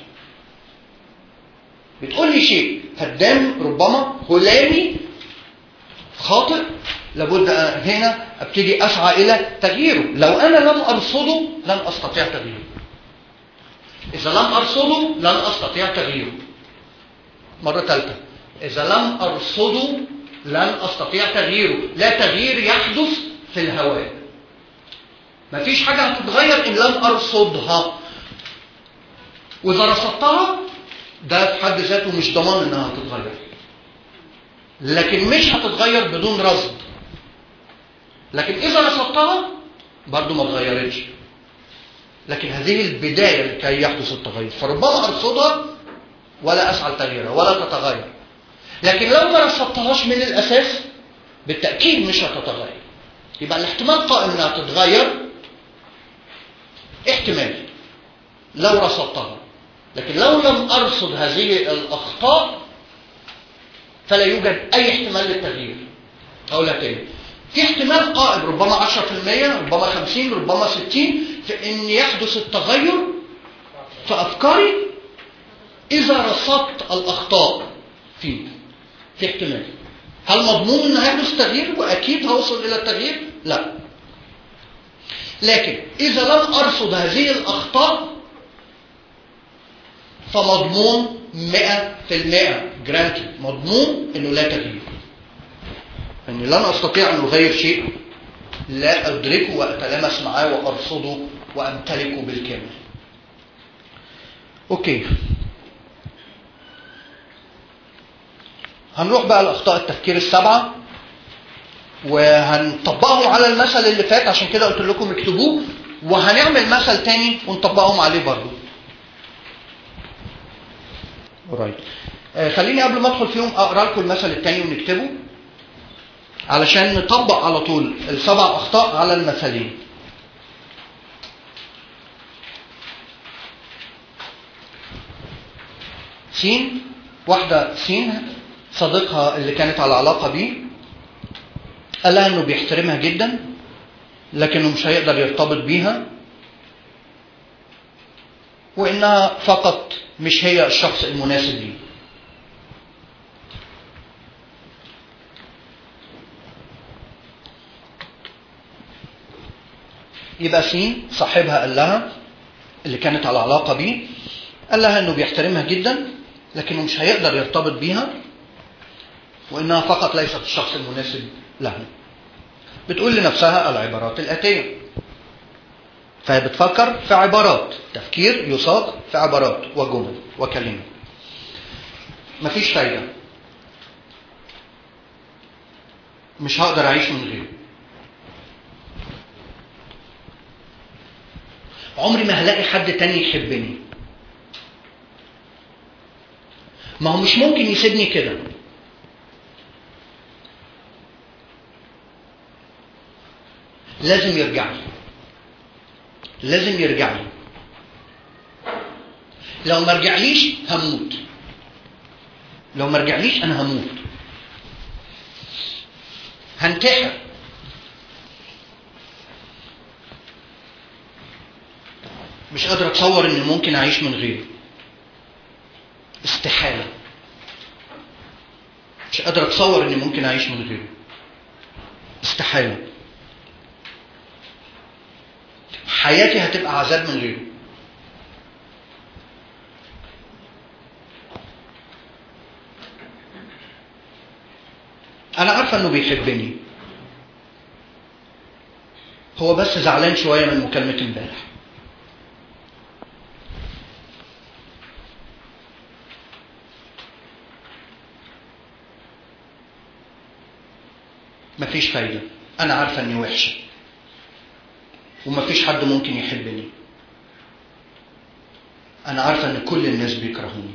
S1: بتقول لي شيء هدام ربما هلامي خاطئ لابد هنا ابتدي اسعى الى تغييره لو انا لم ارصده لن استطيع تغييره اذا لم ارصده لن استطيع تغييره مره ثالثه اذا لم ارصده لن استطيع تغييره لا تغيير يحدث في الهواء مفيش حاجه هتتغير ان لم ارصدها واذا رصدتها ده في حد ذاته مش ضمان انها هتتغير لكن مش هتتغير بدون رصد لكن اذا رصدتها برضو ما اتغيرتش لكن هذه البدايه لكي يحدث التغير فربما ارصدها ولا اسعى لتغييرها ولا تتغير لكن لو ما رصدتهاش من الاساس بالتاكيد مش هتتغير يبقى الاحتمال قائم انها تتغير احتمال لو رصدتها لكن لو لم ارصد هذه الاخطاء فلا يوجد اي احتمال للتغيير اقولها تاني في احتمال قائم ربما 10% ربما 50 ربما 60 في ان يحدث التغير في افكاري اذا رصدت الاخطاء فيه في احتمال هل مضمون ان هيحدث تغيير واكيد هوصل الى التغيير لا لكن اذا لم ارصد هذه الاخطاء فمضمون 100% جرانتي مضمون انه لا تغيير اني لن استطيع ان اغير شيء لا ادركه واتلامس معاه وارصده وامتلكه بالكامل اوكي هنروح بقى لاخطاء التفكير السبعه وهنطبقهم على المثل اللي فات عشان كده قلت لكم اكتبوه وهنعمل مثل تاني ونطبقهم عليه برضه قريب آه خليني قبل ما ادخل فيهم اقرا لكم المثل الثاني ونكتبه علشان نطبق على طول السبع اخطاء على المثلين سين واحدة سين صديقها اللي كانت على علاقة بيه قال لها انه بيحترمها جدا لكنه مش هيقدر يرتبط بيها وانها فقط مش هي الشخص المناسب ليه يبقى سين صاحبها قال لها اللي كانت على علاقة بيه قال لها انه بيحترمها جدا لكنه مش هيقدر يرتبط بيها وانها فقط ليست الشخص المناسب له بتقول لنفسها العبارات الآتية فهي بتفكر في عبارات تفكير يصاغ في عبارات وجمل وكلمات مفيش فايدة مش هقدر أعيش من غيره عمري ما هلاقي حد تاني يحبني ما هو مش ممكن يسيبني كده لازم يرجع لي لازم يرجع لي لو ما رجعليش هموت لو ما رجعليش انا هموت هنتحر مش قادر اتصور اني ممكن اعيش من غيره استحاله مش قادر اتصور اني ممكن اعيش من غيره استحاله حياتي هتبقى عذاب من غيره انا عارفه انه بيحبني هو بس زعلان شويه من مكالمه امبارح مفيش فايده انا عارفه اني وحشه ومفيش حد ممكن يحبني انا عارفه ان كل الناس بيكرهوني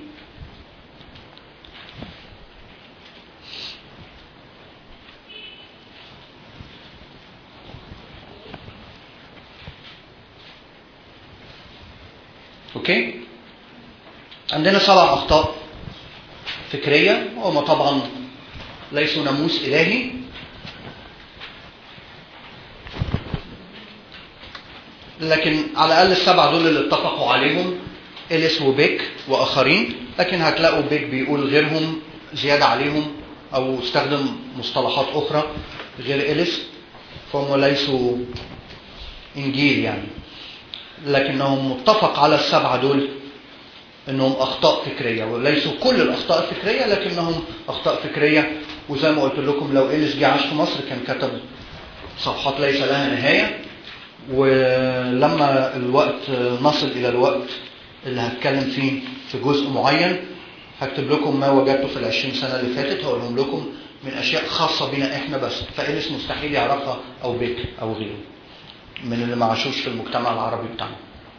S1: اوكي عندنا سبع اخطاء فكريه وهم طبعا ليسوا ناموس الهي لكن على الاقل السبعه دول اللي اتفقوا عليهم اليس وبيك واخرين لكن هتلاقوا بيك بيقول غيرهم زياده عليهم او استخدم مصطلحات اخرى غير اليس فهم ليسوا انجيل يعني لكنهم متفق على السبعه دول انهم اخطاء فكريه وليسوا كل الاخطاء الفكريه لكنهم اخطاء فكريه وزي ما قلت لكم لو اليس جه عاش في مصر كان كتب صفحات ليس لها نهايه ولما الوقت نصل الى الوقت اللي هتكلم فيه في جزء معين هكتب لكم ما وجدته في العشرين سنة اللي فاتت هقولهم لكم من أشياء خاصة بنا إحنا بس فإليس مستحيل يعرفها أو بيك أو غيره من اللي ما عاشوش في المجتمع العربي بتاعنا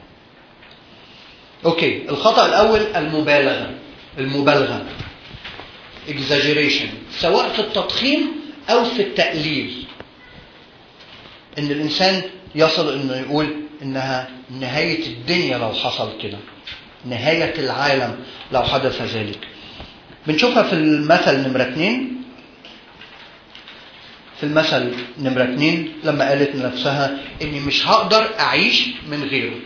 S1: أوكي الخطأ الأول المبالغة المبالغة exaggeration سواء في التضخيم أو في التقليل إن الإنسان يصل إنه يقول إنها نهاية الدنيا لو حصل كده نهاية العالم لو حدث ذلك بنشوفها في المثل نمرة اتنين في المثل نمرة اتنين لما قالت لنفسها إني مش هقدر أعيش من غيره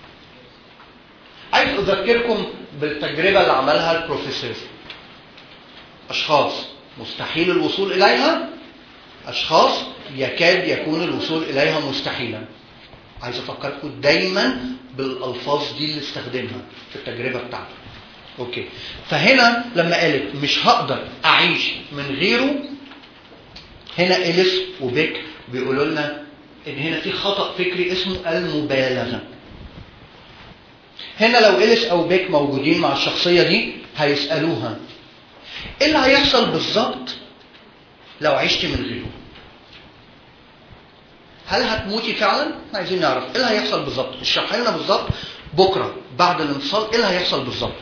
S1: عايز أذكركم بالتجربة اللي عملها البروفيسور أشخاص مستحيل الوصول إليها أشخاص يكاد يكون الوصول إليها مستحيلا عايز أفكركم دايما بالألفاظ دي اللي استخدمها في التجربة بتاعته أوكي فهنا لما قالت مش هقدر أعيش من غيره هنا إليس وبيك بيقولوا لنا إن هنا في خطأ فكري اسمه المبالغة هنا لو إليس أو بيك موجودين مع الشخصية دي هيسألوها إيه اللي هيحصل بالظبط لو عشت من غيره هل هتموتي فعلا؟ احنا عايزين نعرف ايه اللي هيحصل بالظبط؟ اشرح لنا بالظبط بكره بعد الانفصال ايه اللي هيحصل بالظبط؟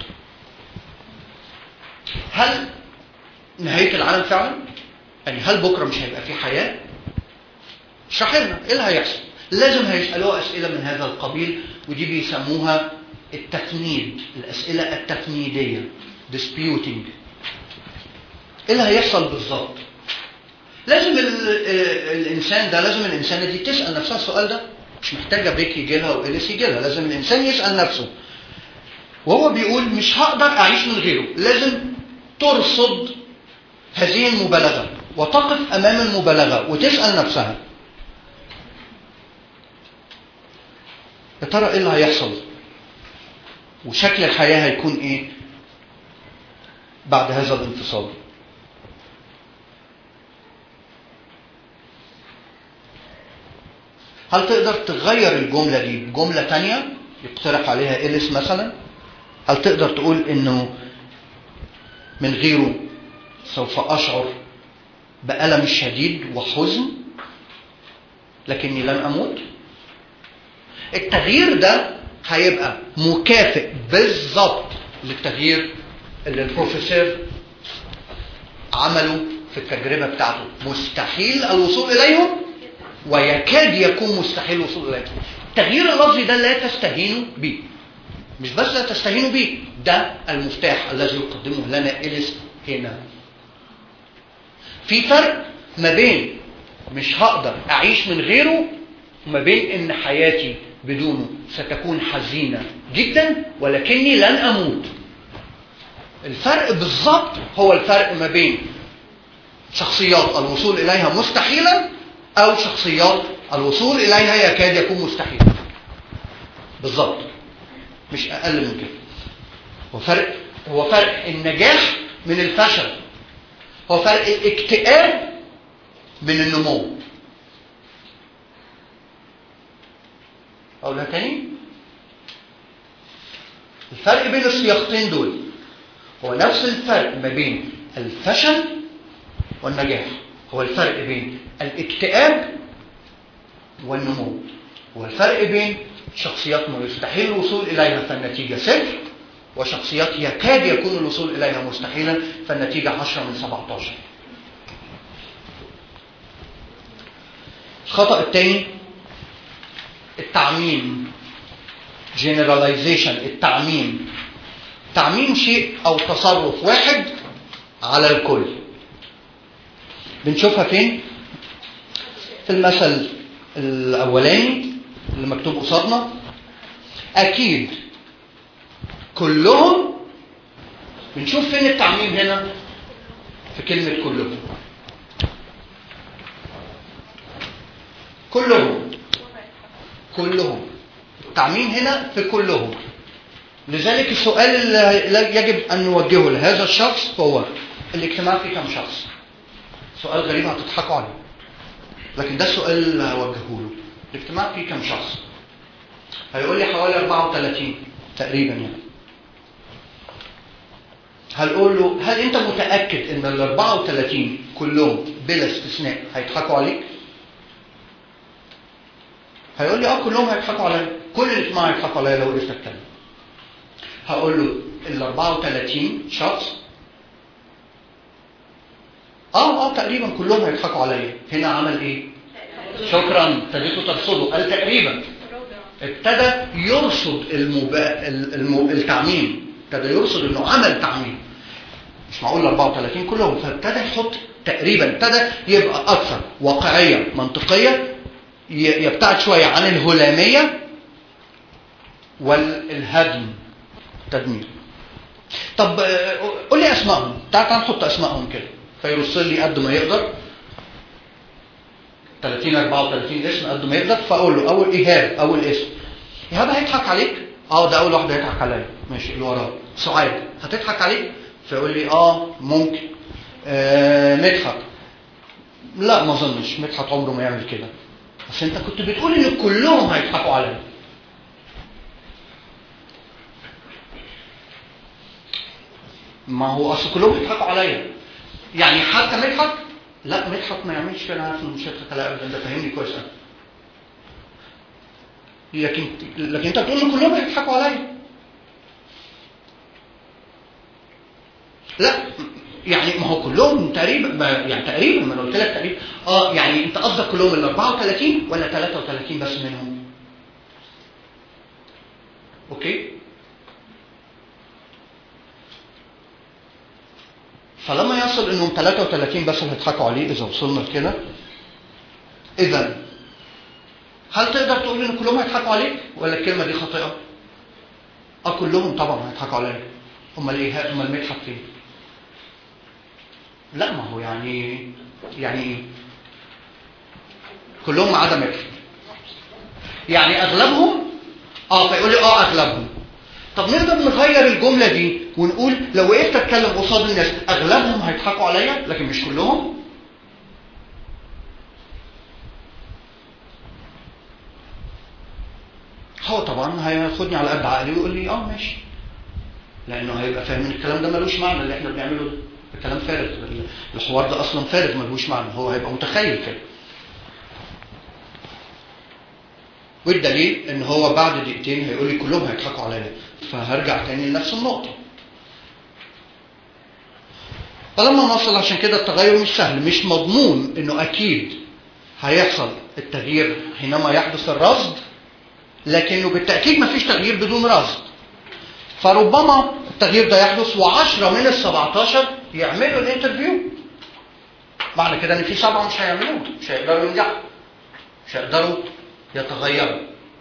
S1: هل نهايه العالم فعلا؟ يعني هل بكره مش هيبقى في حياه؟ اشرح لنا ايه اللي هيحصل؟ لازم هيسالوها اسئله من هذا القبيل ودي بيسموها التفنيد الاسئله التفنيديه disputing ايه اللي هيحصل بالظبط؟ لازم الانسان ده لازم الانسانه دي تسال نفسها السؤال ده مش محتاجه بريك يجي لها واليس يجي لها لازم الانسان يسال نفسه وهو بيقول مش هقدر اعيش من غيره لازم ترصد هذه المبالغه وتقف امام المبالغه وتسال نفسها يا ترى ايه اللي هيحصل وشكل الحياه هيكون ايه بعد هذا الانفصال هل تقدر تغير الجملة دي بجملة تانية يقترح عليها إليس مثلا هل تقدر تقول إنه من غيره سوف أشعر بألم شديد وحزن لكني لن أموت التغيير ده هيبقى مكافئ بالظبط للتغيير اللي البروفيسور عمله في التجربة بتاعته مستحيل الوصول إليهم ويكاد يكون مستحيل الوصول اليه. التغيير اللفظي ده لا تستهينوا به. مش بس لا تستهينوا به، ده المفتاح الذي يقدمه لنا إليس هنا. في فرق ما بين مش هقدر أعيش من غيره وما بين إن حياتي بدونه ستكون حزينة جدا ولكني لن أموت. الفرق بالظبط هو الفرق ما بين شخصيات الوصول إليها مستحيلا أو شخصيات الوصول إليها يكاد يكون مستحيل بالظبط مش أقل من كده هو فرق هو فرق النجاح من الفشل هو فرق الاكتئاب من النمو أقولها تاني الفرق بين السياقتين دول هو نفس الفرق ما بين الفشل والنجاح هو الفرق بين الاكتئاب والنمو هو الفرق بين شخصيات ما يستحيل الوصول إليها فالنتيجة صفر وشخصيات يكاد يكون الوصول إليها مستحيلا فالنتيجة 10 من 17 الخطأ الثاني التعميم generalization التعميم تعميم شيء أو تصرف واحد على الكل بنشوفها فين في المثل الأولاني اللي مكتوب قصادنا أكيد كلهم بنشوف فين التعميم هنا في كلمة كلهم كلهم كلهم التعميم هنا في كلهم لذلك السؤال اللي يجب أن نوجهه لهذا الشخص هو الاجتماع فيه كم شخص سؤال غريب هتضحكوا عليه لكن ده السؤال اللي هوجهه له الاجتماع فيه كم شخص هيقول لي حوالي 34 تقريبا يعني هنقول له هل انت متاكد ان ال 34 كلهم بلا استثناء هيضحكوا عليك؟ هيقول لي اه كلهم هيضحكوا عليا كل الاجتماع هيضحكوا عليا لو وقفت اتكلم هقول له ال 34 شخص اه اه تقريبا كلهم هيضحكوا عليا هنا عمل ايه؟ شكرا ابتديتوا ترصدوا قال تقريبا ابتدى يرصد المبا... الم... التعميم ابتدى يرصد انه عمل تعميم مش معقول 34 كلهم فابتدى يحط تقريبا ابتدى يبقى اكثر واقعيه منطقيه ي... يبتعد شويه عن الهلاميه والهدم تدمير طب قول لي اسمائهم تعال تعال نحط اسمائهم كده فيرسل لي قد ما يقدر 30 34 اسم قد ما يقدر فاقول له اول ايهاب اول اسم ايهاب هيضحك عليك اه ده اول واحد هيضحك عليا ماشي اللي وراه سعاد هتضحك عليك فيقول لي اه ممكن آه مدحت لا ما اظنش مدحت عمره ما يعمل كده بس انت كنت بتقول ان كلهم هيضحكوا عليا ما هو اصل كلهم بيضحكوا عليا يعني حتى مدحت لا مدحت ما يعملش كده عارف انه مش هيضحك عليا ابدا ده فاهمني كويس قوي لكن لكن انت بتقول ان كلهم هيضحكوا عليا لا يعني ما هو كلهم تقريبا ما يعني تقريبا ما انا قلت لك تقريبا اه يعني انت قصدك كلهم ال 34 ولا 33 بس منهم؟ اوكي؟ فلما يصل انهم 33 بس اللي هيضحكوا عليه اذا وصلنا لكده اذا هل تقدر تقول ان كلهم هيضحكوا عليك ولا الكلمه دي خاطئه؟ اه كلهم طبعا هيضحكوا عليا امال ايه امال مدحت فين؟ لا ما هو يعني يعني ايه؟ كلهم ما عدا مدحت يعني اغلبهم اه فيقول لي اه اغلبهم طب نقدر نغير الجمله دي ونقول لو وقفت اتكلم قصاد الناس اغلبهم هيضحكوا عليا لكن مش كلهم هو طبعا هياخدني على قد عقلي ويقول لي اه ماشي لانه هيبقى فاهم ان الكلام ده ملوش معنى اللي احنا بنعمله ده الكلام فارغ الحوار ده اصلا فارغ ملوش معنى هو هيبقى متخيل كده والدليل ان هو بعد دقيقتين هيقول لي كلهم هيضحكوا عليا فهرجع تاني لنفس النقطة فلما نوصل عشان كده التغير مش سهل مش مضمون انه اكيد هيحصل التغيير حينما يحدث الرصد لكنه بالتأكيد ما فيش تغيير بدون رصد فربما التغيير ده يحدث و10 من ال 17 يعملوا الانترفيو معنى كده ان في سبعه مش هيعملوه مش هيقدروا ينجحوا مش هيقدروا يتغيروا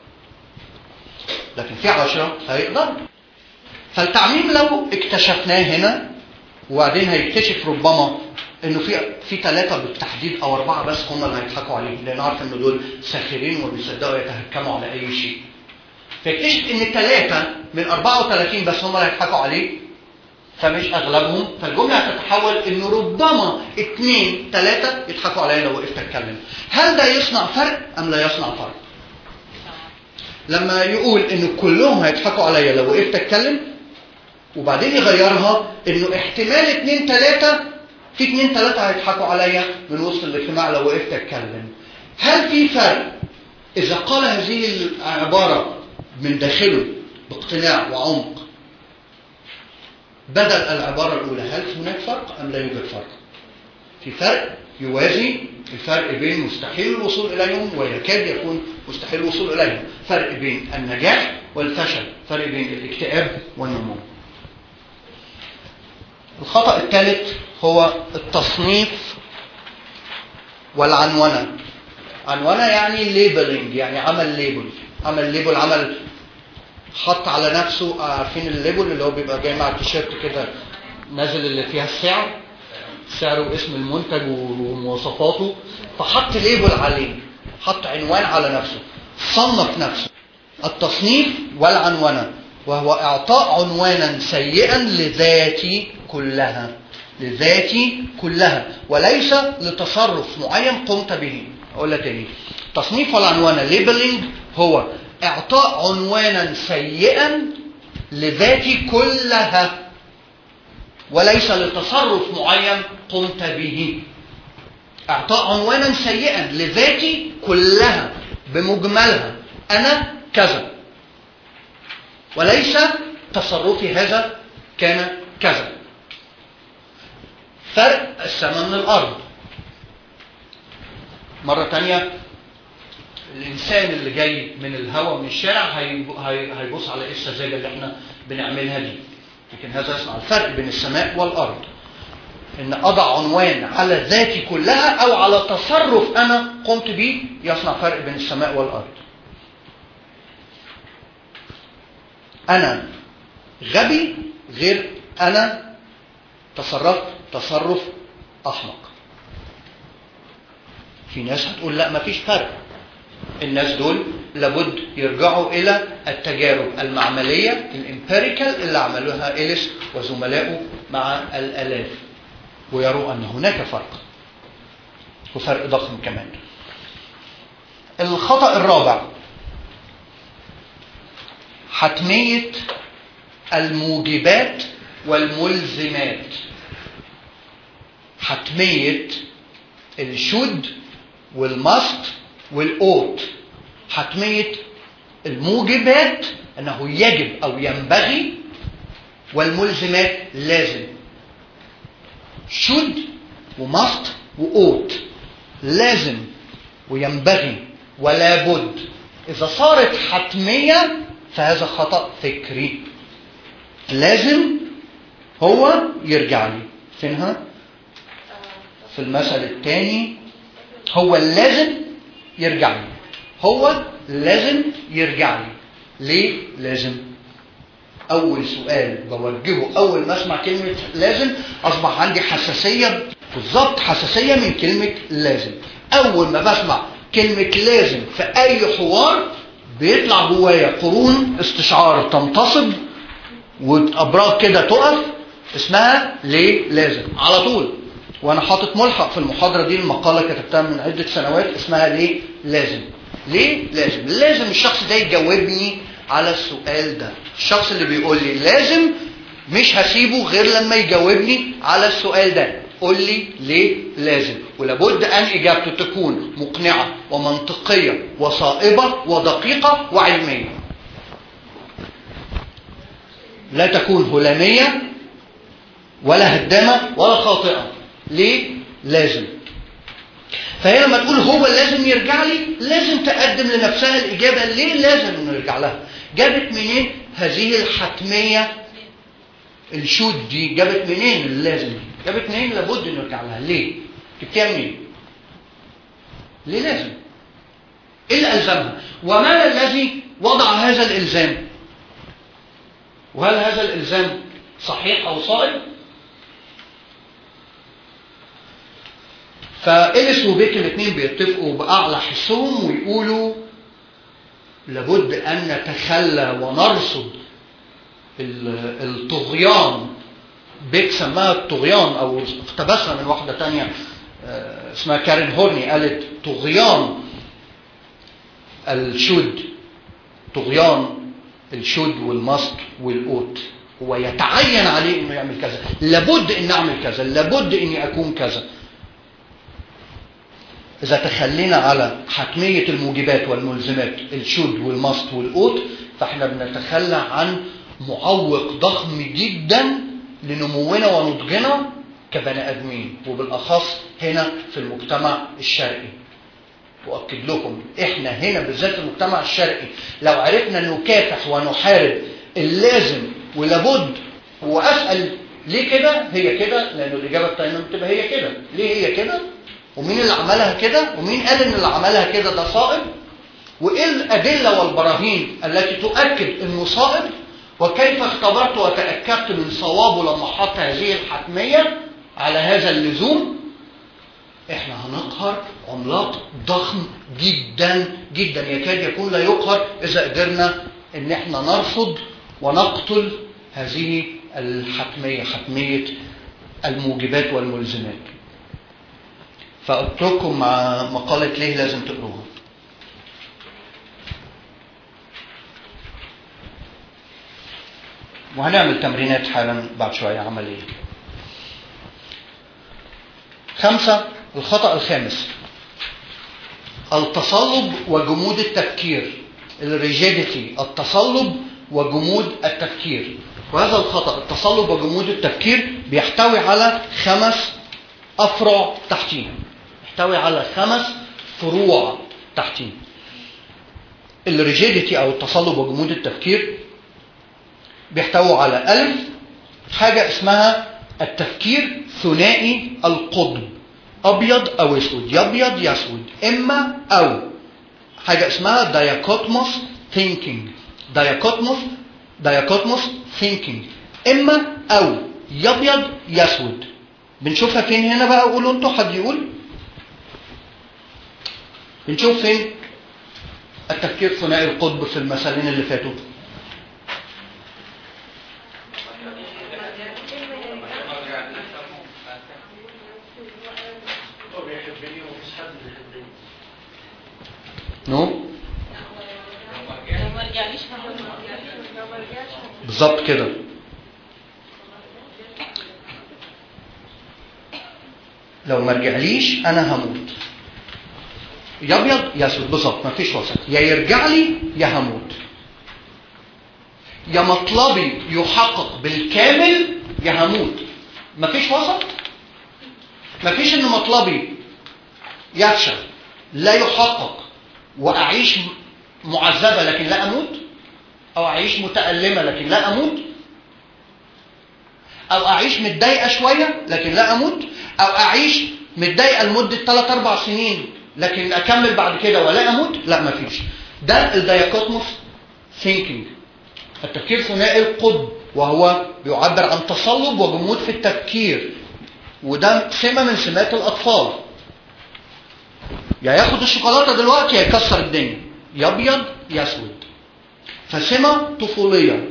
S1: لكن في عشرة هيقدروا فالتعميم لو اكتشفناه هنا وبعدين هيكتشف ربما انه في في ثلاثه بالتحديد او اربعه بس هم اللي هيضحكوا عليه لان عارف ان دول ساخرين وبيصدقوا يتهكموا على اي شيء فيكتشف ان ثلاثه من 34 بس هم اللي هيضحكوا عليه فمش اغلبهم فالجمله هتتحول انه ربما اثنين ثلاثه يضحكوا عليا لو وقفت اتكلم هل ده يصنع فرق ام لا يصنع فرق لما يقول ان كلهم هيضحكوا عليا لو وقفت اتكلم وبعدين يغيرها انه احتمال اثنين ثلاثه في اثنين ثلاثه هيضحكوا عليا من وسط الاجتماع لو وقفت اتكلم هل في فرق اذا قال هذه العباره من داخله باقتناع وعمق بدل العبارة الأولى هل هناك فرق أم لا يوجد فرق في فرق يوازي الفرق بين مستحيل الوصول إليهم ويكاد يكون مستحيل الوصول إليهم فرق بين النجاح والفشل فرق بين الاكتئاب والنمو الخطأ الثالث هو التصنيف والعنونة عنونة يعني ليبلنج يعني عمل ليبل عمل ليبل عمل حط على نفسه عارفين الليبل اللي هو بيبقى جاي مع التيشيرت كده نازل اللي فيها السعر سعره واسم المنتج ومواصفاته فحط ليبل عليه حط عنوان على نفسه صنف نفسه التصنيف والعنونة وهو إعطاء عنوانا سيئا لذاتي كلها لذاتي كلها وليس لتصرف معين قمت به أقولها تاني تصنيف والعنوانة ليبلينج هو إعطاء عنوانا سيئا لذاتي كلها وليس لتصرف معين قمت به إعطاء عنوانا سيئا لذاتي كلها بمجملها أنا كذا وليس تصرفي هذا كان كذا فرق السماء من الأرض مرة تانية الإنسان اللي جاي من الهواء من الشارع هيبص على إيه السذاجة اللي احنا بنعملها دي لكن هذا يصنع الفرق بين السماء والأرض إن أضع عنوان على ذاتي كلها أو على تصرف أنا قمت به يصنع فرق بين السماء والأرض أنا غبي غير أنا تصرفت تصرف أحمق في ناس هتقول لا مفيش فرق الناس دول لابد يرجعوا إلى التجارب المعملية الامبيريكال اللي عملوها إليس وزملائه مع الآلاف ويروا أن هناك فرق وفرق ضخم كمان الخطأ الرابع حتمية الموجبات والملزمات حتمية الشد والمست والأوت حتمية الموجبات أنه يجب أو ينبغي والملزمات لازم شد ومست وأوت لازم وينبغي ولا بد إذا صارت حتمية فهذا خطأ فكري لازم هو يرجع لي فينها في المثل الثاني هو لازم يرجع لي هو لازم يرجع لي ليه لازم اول سؤال بوجهه اول ما اسمع كلمه لازم اصبح عندي حساسيه بالظبط حساسيه من كلمه لازم اول ما بسمع كلمه لازم في اي حوار بيطلع جوايا قرون استشعار تنتصب وابراج كده تقف اسمها ليه لازم على طول وانا حاطط ملحق في المحاضره دي المقاله كتبتها من عده سنوات اسمها ليه لازم ليه لازم لازم الشخص ده يجاوبني على السؤال ده الشخص اللي بيقول لي لازم مش هسيبه غير لما يجاوبني على السؤال ده قول لي ليه لازم ولابد ان اجابته تكون مقنعه ومنطقيه وصائبه ودقيقه وعلميه لا تكون هلاميه ولا هدامه ولا خاطئه ليه لازم فهي لما تقول هو لازم يرجع لي لازم تقدم لنفسها الإجابة ليه لازم إنه يرجع لها جابت منين هذه الحتمية الشوت دي جابت منين اللازم جابت منين لابد إنه يرجع لها ليه جبتيها منين ليه لازم ايه اللي ألزمها ومن الذي وضع هذا الإلزام وهل هذا الإلزام صحيح أو صائب فإليس وبيك الاثنين بيتفقوا بأعلى حسهم ويقولوا لابد أن نتخلى ونرصد الطغيان بيك سماها الطغيان او اقتبسها من واحده تانية آه، اسمها كارين هورني قالت طغيان الشود طغيان الشود والمصر والقوت هو يتعين عليه انه يعمل كذا لابد ان اعمل كذا لابد اني اكون كذا اذا تخلينا على حتميه الموجبات والملزمات الشود والمصر والقوت فاحنا بنتخلى عن معوق ضخم جدا لنمونا ونضجنا كبني ادمين وبالاخص هنا في المجتمع الشرقي واكد لكم احنا هنا بالذات المجتمع الشرقي لو عرفنا نكافح ونحارب اللازم ولابد واسال ليه كده هي كده لانه الاجابه الثانيه بتبقى هي كده ليه هي كده ومين اللي عملها كده ومين قال ان اللي عملها كده ده صائب وايه الادله والبراهين التي تؤكد انه صائب وكيف اختبرت وتاكدت من صوابه لما حط هذه الحتميه على هذا اللزوم احنا هنقهر عملاق ضخم جدا جدا يكاد يكون لا يقهر اذا قدرنا ان احنا نرفض ونقتل هذه الحتميه حتميه الموجبات والملزمات فاترككم مع مقاله ليه لازم تقروها وهنعمل تمرينات حالا بعد شويه عمليه خمسة الخطأ الخامس التصلب وجمود التفكير الريجيديتي التصلب وجمود التفكير وهذا الخطأ التصلب وجمود التفكير بيحتوي على خمس أفرع تحتيه يحتوي على خمس فروع تحتيه الريجيديتي أو التصلب وجمود التفكير بيحتوي على ألف حاجة اسمها التفكير ثنائي القطب ابيض او اسود يبيض يسود اما او حاجه اسمها دايكوتموس ثينكينج دايكوتموس دايكوتموس ثينكينج اما او يبيض يسود بنشوفها فين هنا بقى قولوا انتوا حد يقول بنشوف فين التفكير ثنائي القطب في المثالين اللي فاتوا
S2: هو بيحبني ومفيش حد بيحبني
S1: نو
S3: لو ما رجعليش هموت
S1: بالظبط كده لو ما رجعليش انا هموت يا ابيض يا اسود بالظبط ما فيش وسط يا يرجع لي يا هموت يا مطلبي يحقق بالكامل يا هموت ما فيش وسط ما فيش ان مطلبي يفشل لا يحقق واعيش معذبه لكن لا اموت او اعيش متالمه لكن لا اموت او اعيش متضايقه شويه لكن لا اموت او اعيش متضايقه لمده 3 4 سنين لكن اكمل بعد كده ولا اموت لا مفيش ده الدايكوتموس ثينكينج التفكير ثنائي القطب وهو بيعبر عن تصلب وجمود في التفكير وده سمه من سمات الاطفال يا ياخد الشوكولاته دلوقتي يا يكسر الدنيا يا ابيض يا اسود فسمه طفوليه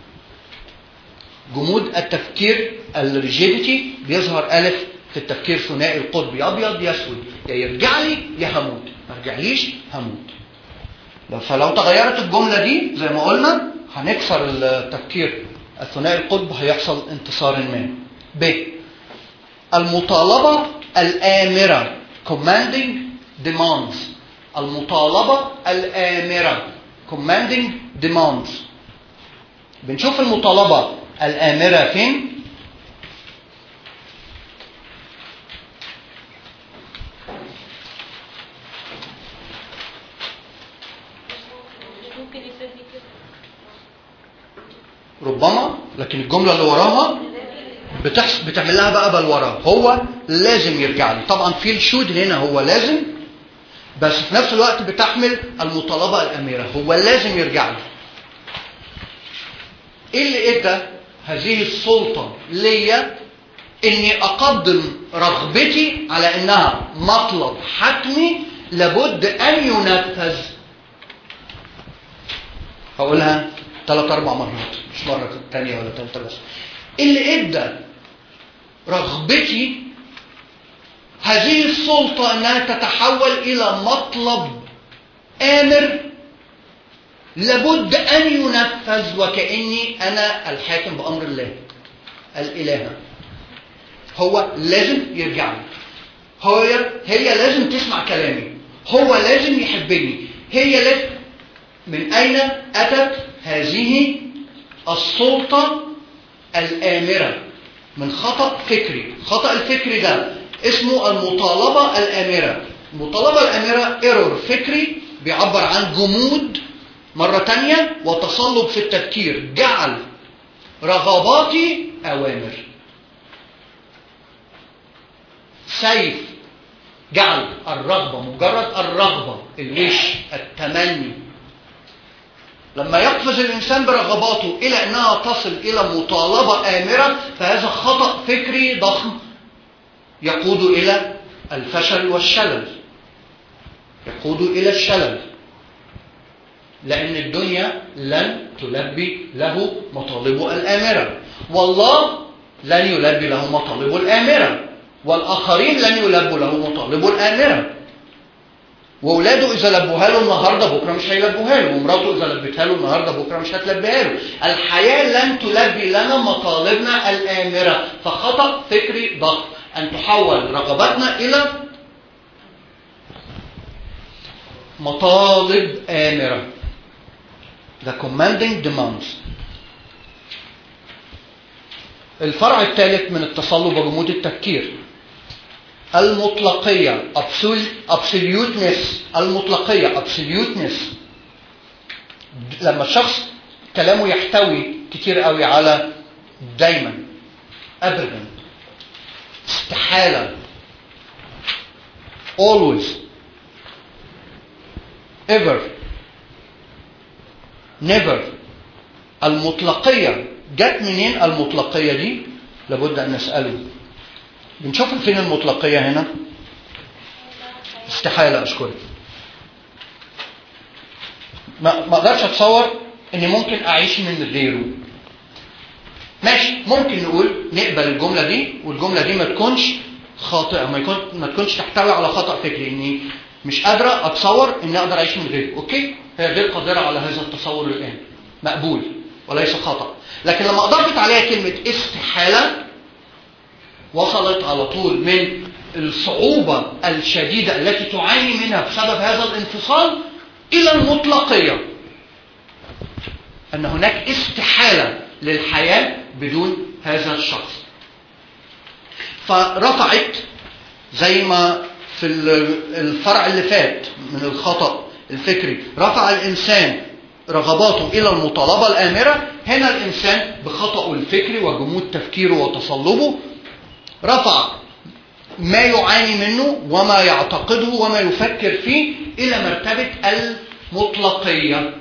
S1: جمود التفكير الريجيديتي بيظهر الف في التفكير ثنائي القطب يا ابيض يا اسود يا يرجع لي يا هموت ما رجعليش هموت لو- فلو تغيرت الجمله دي زي ما قلنا هنكسر التفكير الثنائي القطب هيحصل انتصار ما ب المطالبه الامره commanding demands المطالبه الامره commanding demands بنشوف المطالبه الامره فين
S3: مش ممكن يفهمني كده
S1: ربما لكن الجمله اللي وراها بتحس بتعمل لها بقى بلورة هو لازم يرجع لي طبعا في الشود هنا هو لازم بس في نفس الوقت بتحمل المطالبة الأميرة هو لازم يرجع لي ايه اللي ادى هذه السلطة ليا اني اقدم رغبتي على انها مطلب حتمي لابد ان ينفذ هقولها ثلاث اربع مرات مش مرة تانية ولا ثالثة بس اللي ادى رغبتي هذه السلطة أنها تتحول إلى مطلب آمر لابد أن ينفذ وكأني أنا الحاكم بأمر الله الإله هو لازم يرجع لي هي هي لازم تسمع كلامي هو لازم يحبني هي لازم من أين أتت هذه السلطة الآمرة من خطأ فكري خطأ الفكري ده اسمه المطالبة الآمرة المطالبة الآمرة ايرور فكري بيعبر عن جمود مرة تانية وتصلب في التفكير جعل رغباتي أوامر سيف جعل الرغبة مجرد الرغبة الوش التمني لما يقفز الإنسان برغباته إلى أنها تصل إلى مطالبة آمرة فهذا خطأ فكري ضخم يقود إلى الفشل والشلل يقود إلى الشلل لأن الدنيا لن تلبي له مطالبه الآمرة والله لن يلبي له مطالبه الآمرة والآخرين لن يلبوا له مطالبه الآمرة واولاده اذا لبوها له النهارده بكره مش هيلبوها له ومراته اذا لبتها له النهارده بكره مش هتلبيها له الحياه لن تلبي لنا مطالبنا الامره فخطا فكري ضخم ان تحول رغباتنا الى مطالب امره the commanding demands الفرع الثالث من التصلب وجمود التفكير المطلقية absoluteness المطلقية absoluteness لما الشخص كلامه يحتوي كتير قوي على دايما ابدا استحالة always ever never المطلقية جت منين المطلقية دي لابد أن نسأله بنشوف فين المطلقية هنا استحالة أشكرك ما ما اقدرش اتصور اني ممكن اعيش من غيره ماشي ممكن نقول نقبل الجملة دي والجملة دي ما تكونش خاطئة ما يكون ما تكونش تحتوي على خطأ فكري اني مش قادرة اتصور اني اقدر اعيش من غيره اوكي هي غير قادرة على هذا التصور الان مقبول وليس خطأ لكن لما اضافت عليها كلمة استحالة وصلت على طول من الصعوبة الشديدة التي تعاني منها بسبب هذا الانفصال إلى المطلقية أن هناك استحالة للحياة بدون هذا الشخص فرفعت زي ما في الفرع اللي فات من الخطأ الفكري رفع الإنسان رغباته إلى المطالبة الآمرة هنا الإنسان بخطأه الفكري وجمود تفكيره وتصلبه رفع ما يعاني منه وما يعتقده وما يفكر فيه إلى مرتبة المطلقية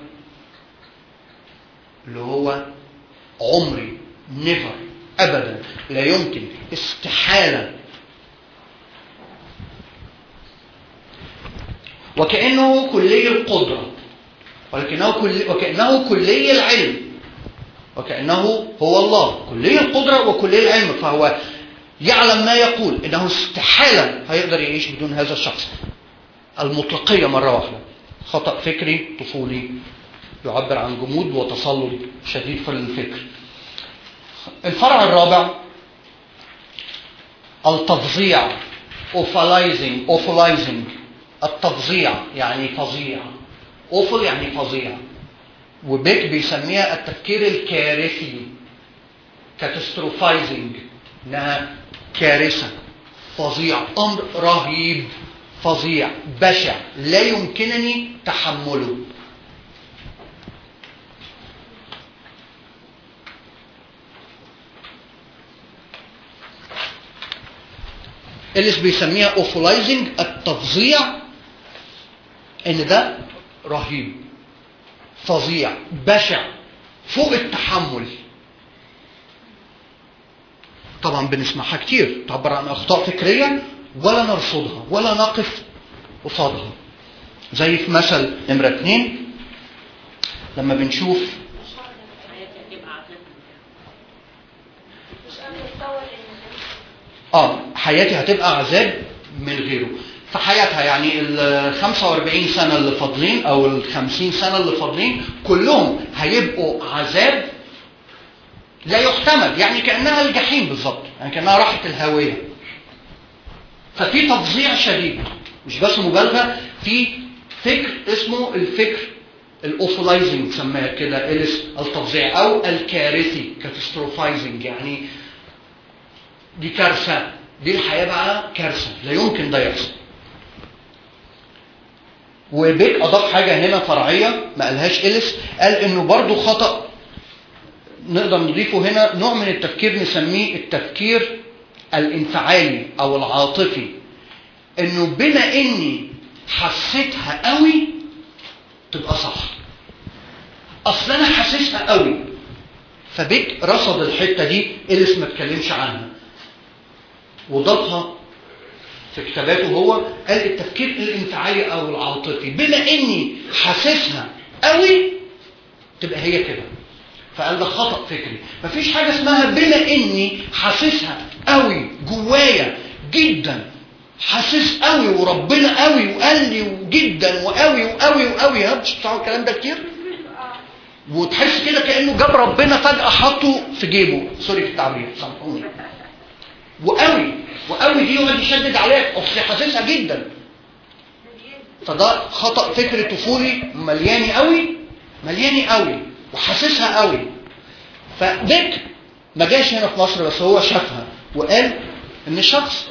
S1: اللي هو عمري نيفر أبدا لا يمكن استحالة وكأنه كلي القدرة ولكنه كل وكأنه كلي العلم وكأنه هو الله كلي القدرة وكلي العلم فهو يعلم ما يقول انه استحالة هيقدر يعيش بدون هذا الشخص المطلقية مرة واحدة خطأ فكري طفولي يعبر عن جمود وتصلب شديد في الفكر الفرع الرابع التفظيع اوفلايزنج اوفلايزنج التفظيع يعني فظيع اوفل يعني فظيع وبيك بيسميها التفكير الكارثي كاتستروفايزنج انها كارثه فظيع امر رهيب فظيع بشع لا يمكنني تحمله اللي بيسميها اوفولايزنج التفظيع ان ده رهيب فظيع بشع فوق التحمل طبعا بنسمعها كتير تعبر عن اخطاء فكريه ولا نرفضها ولا نقف قصادها زي في مثل نمرة اتنين لما بنشوف
S3: حياتي هتبقى عذاب
S4: مش قادر اتصور ان
S1: اه حياتي هتبقى عذاب من غيره في حياتها يعني ال 45 سنة اللي فاضلين أو ال 50 سنة اللي فاضلين كلهم هيبقوا عذاب لا يحتمل يعني كأنها الجحيم بالظبط يعني كأنها راحة الهاوية ففي تفظيع شديد مش بس مبالغة في فكر اسمه الفكر الاوفولايزنج سماه كده إليس التفظيع او الكارثي كاتستروفايزنج يعني دي كارثة دي الحياة بقى كارثة لا يمكن ده يحصل وبيك أضاف حاجة هنا فرعية ما قالهاش إليس قال إنه برضو خطأ نقدر نضيفه هنا نوع من التفكير نسميه التفكير الانفعالي أو العاطفي إنه بما إني حسيتها قوي تبقى صح أصل أنا حاسسها قوي فبيك رصد الحتة دي إليس ما اتكلمش عنها وضافها في كتاباته هو قال التفكير الانفعالي او العاطفي بما اني حاسسها قوي تبقى هي كده فقال ده خطا فكري مفيش حاجه اسمها بما اني حاسسها قوي جوايا جدا حاسس قوي وربنا قوي وقال لي جدا وقوي وقوي وقوي ها مش بتسمعوا الكلام ده كتير وتحس كده كانه جاب ربنا فجاه حطه في جيبه سوري في التعبير سامحوني وقوي وقوي دي يقعد يشدد عليك اصل حاسسها جدا فده خطا فكر طفولي ملياني قوي ملياني قوي وحاسسها قوي فبيك ما جاش هنا في مصر بس هو شافها وقال ان الشخص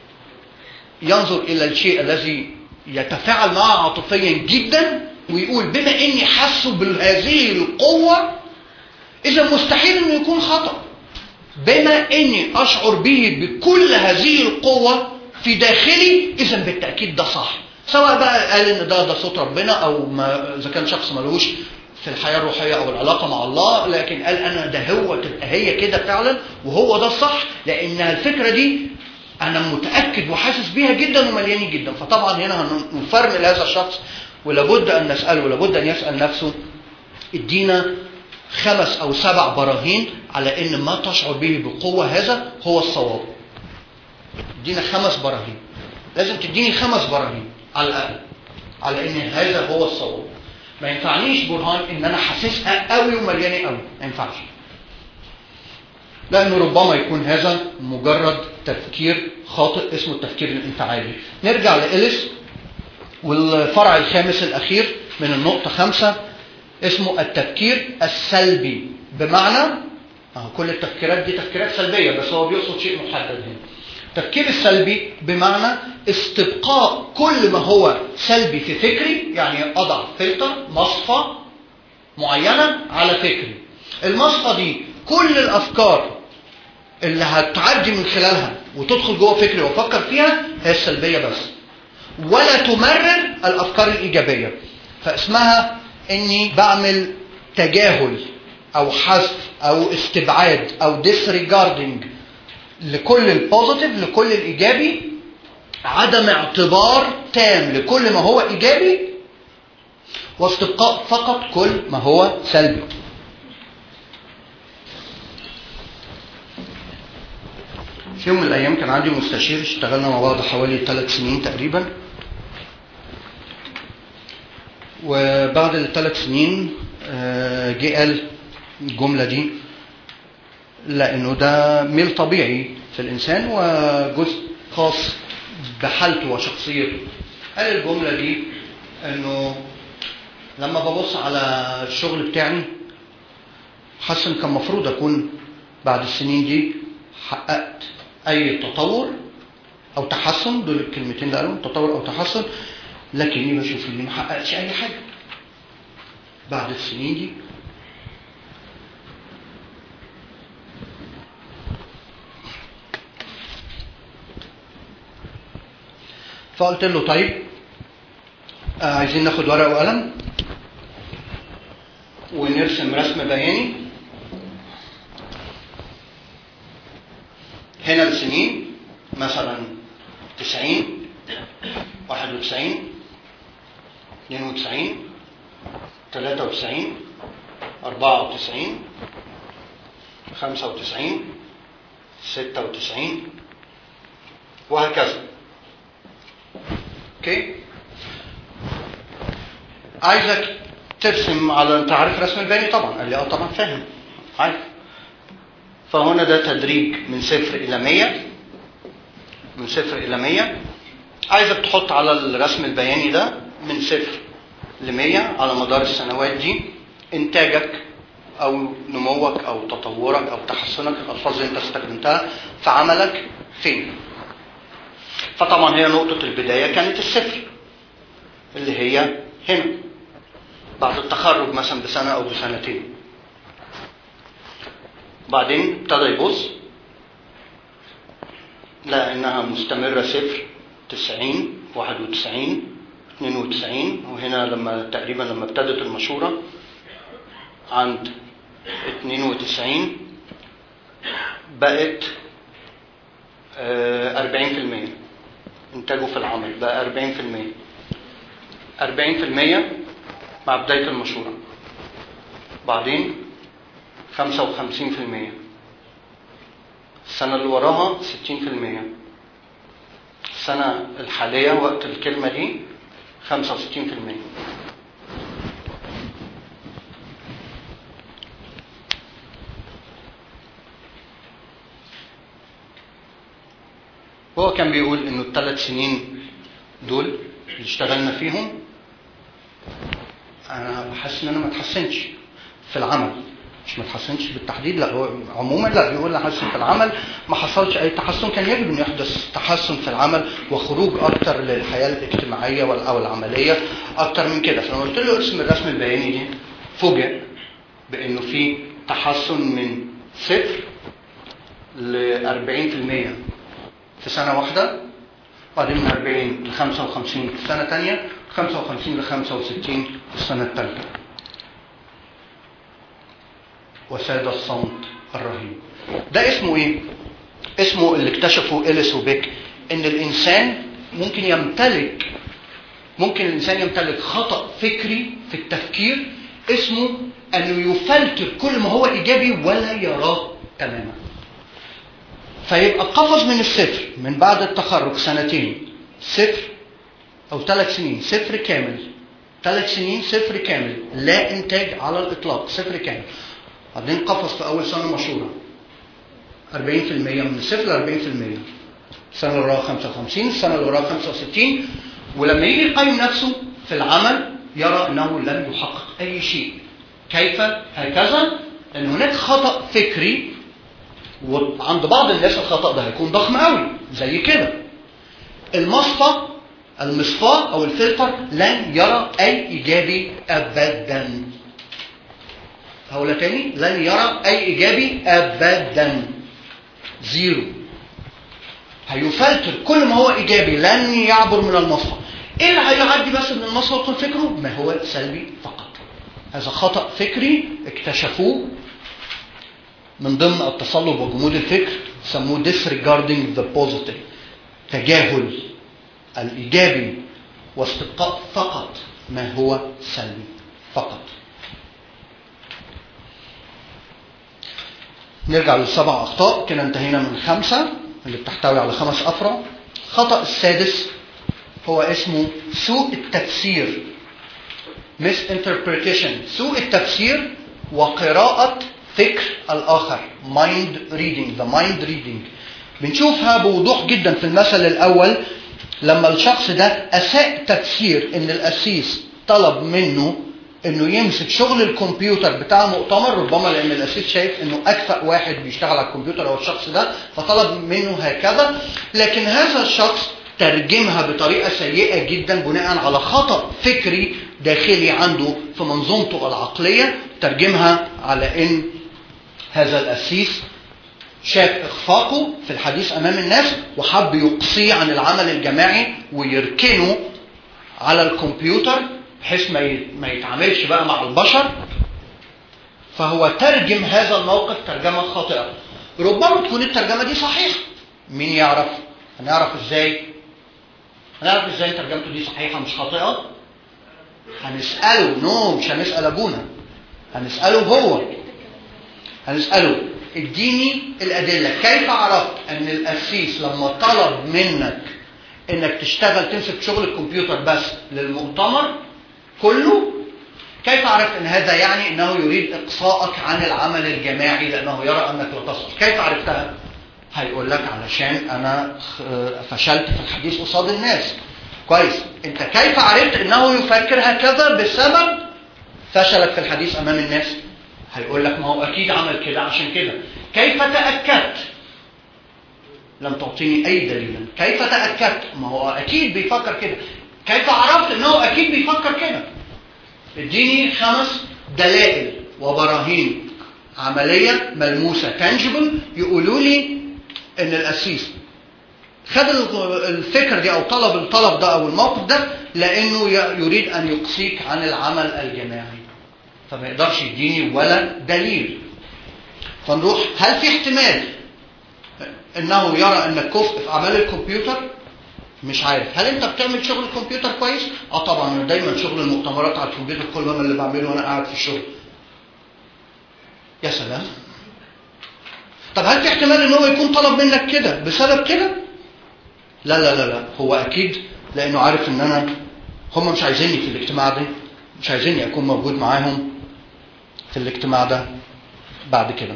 S1: ينظر الى الشيء الذي يتفاعل معه عاطفيا جدا ويقول بما اني حاسه بهذه القوه اذا مستحيل انه يكون خطأ بما اني اشعر به بكل هذه القوة في داخلي اذا بالتأكيد ده صح سواء بقى قال ان ده ده صوت ربنا او ما اذا كان شخص ملوش في الحياة الروحية او العلاقة مع الله لكن قال انا ده هو تبقى هي كده فعلا وهو ده الصح لان الفكرة دي انا متأكد وحاسس بيها جدا وملياني جدا فطبعا هنا هنفرمل هذا الشخص ولابد ان نسأله ولابد ان يسأل نفسه ادينا خمس او سبع براهين على ان ما تشعر به بقوة هذا هو الصواب ادينا خمس براهين لازم تديني خمس براهين على الاقل على ان هذا هو الصواب ما ينفعنيش برهان ان انا حاسسها قوي ومليانه قوي ما ينفعش لانه ربما يكون هذا مجرد تفكير خاطئ اسمه التفكير الانفعالي نرجع لإليس والفرع الخامس الاخير من النقطه خمسة اسمه التفكير السلبي بمعنى أهو كل التفكيرات دي تفكيرات سلبية بس هو بيقصد شيء محدد هنا التفكير السلبي بمعنى استبقاء كل ما هو سلبي في فكري يعني أضع فلتر مصفى معينة على فكري المصفى دي كل الأفكار اللي هتعدي من خلالها وتدخل جوه فكري وافكر فيها هي السلبية بس ولا تمرر الأفكار الإيجابية فاسمها اني بعمل تجاهل او حذف او استبعاد او disregarding لكل البوزيتيف لكل الايجابي عدم اعتبار تام لكل ما هو ايجابي واستبقاء فقط كل ما هو سلبي في يوم من الايام كان عندي مستشير اشتغلنا مع بعض حوالي ثلاث سنين تقريبا وبعد الثلاث سنين جه قال الجملة دي لأنه ده ميل طبيعي في الإنسان وجزء خاص بحالته وشخصيته قال الجملة دي أنه لما ببص على الشغل بتاعي حاسس ان كان المفروض أكون بعد السنين دي حققت أي تطور أو تحسن دول الكلمتين اللي قالهم تطور أو تحسن لكني بشوف اني ما حققتش اي حاجه بعد السنين دي فقلت له طيب آه عايزين ناخد ورقه وقلم ونرسم رسم بياني هنا السنين مثلا 90 91 92 93 94 95 96 وهكذا اوكي عايزك ترسم على انت عارف رسم الباني طبعا قال لي اه طبعا فاهم عارف فهنا ده تدريج من صفر الى 100 من صفر الى 100 عايزك تحط على الرسم البياني ده من صفر ل 100 على مدار السنوات دي انتاجك او نموك او تطورك او تحسنك الالفاظ اللي انت استخدمتها في عملك فين فطبعا هي نقطة البداية كانت الصفر اللي هي هنا بعد التخرج مثلا بسنة أو بسنتين بعدين ابتدى يبص لقى إنها مستمرة صفر تسعين واحد وتسعين اتنين وتسعين وهنا لما تقريبا لما ابتدت المشورة عند اتنين وتسعين بقت أربعين في المية إنتاجه في العمل بقى أربعين في المية أربعين في المية مع بداية المشورة بعدين خمسة وخمسين في المية السنة اللي وراها ستين في المية السنة الحالية وقت الكلمة دي خمسة وستين في المية هو كان بيقول انه الثلاث سنين دول اللي اشتغلنا فيهم انا حاسس ان انا ما اتحسنتش في العمل مش ما اتحسنتش بالتحديد لا هو عموما لا بيقول انا حاسس في العمل ما حصلش اي تحسن كان يجب ان يحدث تحسن في العمل وخروج اكتر للحياه الاجتماعيه وال- او العمليه اكتر من كده فلما قلت له ارسم الرسم البياني دي فوجئ بانه في تحسن من صفر ل 40% في سنه واحده وبعدين من 40 ل 55 في سنه ثانيه 55 ل 65 في السنه الثالثه وساد الصمت الرهيب ده اسمه ايه اسمه اللي اكتشفه إليس وبيك ان الانسان ممكن يمتلك ممكن الانسان يمتلك خطأ فكري في التفكير اسمه انه يفلتر كل ما هو ايجابي ولا يراه تماما فيبقى قفز من الصفر من بعد التخرج سنتين صفر او ثلاث سنين صفر كامل ثلاث سنين صفر كامل لا انتاج على الاطلاق صفر كامل بعدين قفز في اول سنه مشهوره 40% من الصفر ل 40% السنه اللي وراها 55 السنه اللي وراها 65 ولما يجي يقيم نفسه في العمل يرى انه لم يحقق اي شيء كيف هكذا لان هناك خطا فكري وعند بعض الناس الخطا ده هيكون ضخم قوي زي كده المصفى المصفاة او الفلتر لن يرى اي ايجابي ابدا هقولها تاني لن يرى اي ايجابي ابدا زيرو هيفلتر كل ما هو ايجابي لن يعبر من المصفى ايه اللي هيعدي بس من المصفى ويكون فكره ما هو سلبي فقط هذا خطا فكري اكتشفوه من ضمن التصلب وجمود الفكر سموه disregarding the positive تجاهل الايجابي واستبقاء فقط ما هو سلبي فقط نرجع للسبع أخطاء كده انتهينا من خمسة اللي بتحتوي على خمس أفرع الخطأ السادس هو اسمه سوء التفسير misinterpretation سوء التفسير وقراءة فكر الآخر mind reading the mind reading بنشوفها بوضوح جدا في المثل الأول لما الشخص ده أساء تفسير إن القسيس طلب منه انه يمسك شغل الكمبيوتر بتاع المؤتمر ربما لان الاسيس شايف انه اكفأ واحد بيشتغل على الكمبيوتر هو الشخص ده فطلب منه هكذا لكن هذا الشخص ترجمها بطريقه سيئه جدا بناء على خطأ فكري داخلي عنده في منظومته العقليه ترجمها على ان هذا الاسيس شاف اخفاقه في الحديث امام الناس وحب يقصيه عن العمل الجماعي ويركنه على الكمبيوتر بحيث ما ما يتعاملش بقى مع البشر فهو ترجم هذا الموقف ترجمه خاطئه ربما تكون الترجمه دي صحيحه مين يعرف هنعرف ازاي هنعرف ازاي ترجمته دي صحيحه مش خاطئه هنساله نو مش هنسال ابونا هنساله هو هنساله اديني الادله كيف عرفت ان القسيس لما طلب منك انك تشتغل تمسك شغل الكمبيوتر بس للمؤتمر كله كيف عرفت ان هذا يعني انه يريد اقصائك عن العمل الجماعي لانه يرى انك لا تصلح كيف عرفتها هيقول لك علشان انا خ- فشلت في الحديث قصاد الناس كويس انت كيف عرفت انه يفكر هكذا بسبب فشلك في الحديث امام الناس هيقول لك ما هو اكيد عمل كده عشان كده كيف تاكدت لم تعطيني اي دليل كيف تاكدت ما هو اكيد بيفكر كده كيف عرفت انه اكيد بيفكر كده اديني خمس دلائل وبراهين عمليه ملموسه تانجبل يقولوا لي ان القسيس خد ال- الفكره دي او طلب الطلب ده او الموقف ده لانه ي- يريد ان يقصيك عن العمل الجماعي فما يقدرش يديني ولا دليل فنروح هل في احتمال انه يرى انك كفء في اعمال الكمبيوتر مش عارف هل انت بتعمل شغل الكمبيوتر كويس اه طبعا أنا دايما شغل المؤتمرات على الكمبيوتر كله انا اللي بعمله وانا قاعد في الشغل يا سلام طب هل في احتمال ان هو يكون طلب منك كده بسبب كده لا لا لا لا هو اكيد لانه عارف ان انا هم مش عايزيني في الاجتماع ده مش عايزيني اكون موجود معاهم في الاجتماع ده بعد كده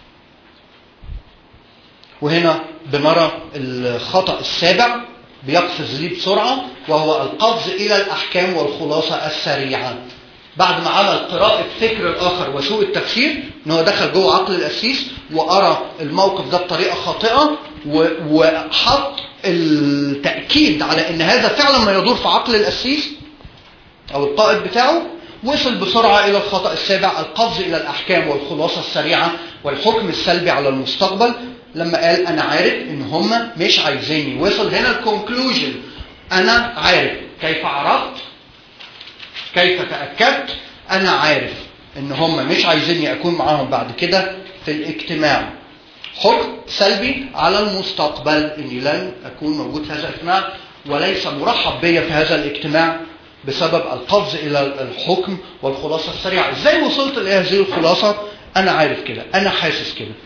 S1: وهنا بنرى الخطأ السابع بيقفز لي بسرعة وهو القفز إلى الأحكام والخلاصة السريعة بعد ما عمل قراءة فكر الآخر وسوء التفسير إن هو دخل جوه عقل القسيس وأرى الموقف ده بطريقة خاطئة و- وحط التأكيد على إن هذا فعلا ما يدور في عقل القسيس أو القائد بتاعه وصل بسرعة إلى الخطأ السابع القفز إلى الأحكام والخلاصة السريعة والحكم السلبي على المستقبل لما قال أنا عارف إن هم مش عايزيني وصل هنا الكونكلوجن أنا عارف كيف عرفت كيف تأكدت أنا عارف إن هم مش عايزيني أكون معاهم بعد كده في الاجتماع حكم سلبي على المستقبل إني لن أكون موجود في هذا الاجتماع وليس مرحب بي في هذا الاجتماع بسبب القفز إلى الحكم والخلاصة السريعة إزاي وصلت إلى هذه الخلاصة أنا عارف كده أنا حاسس كده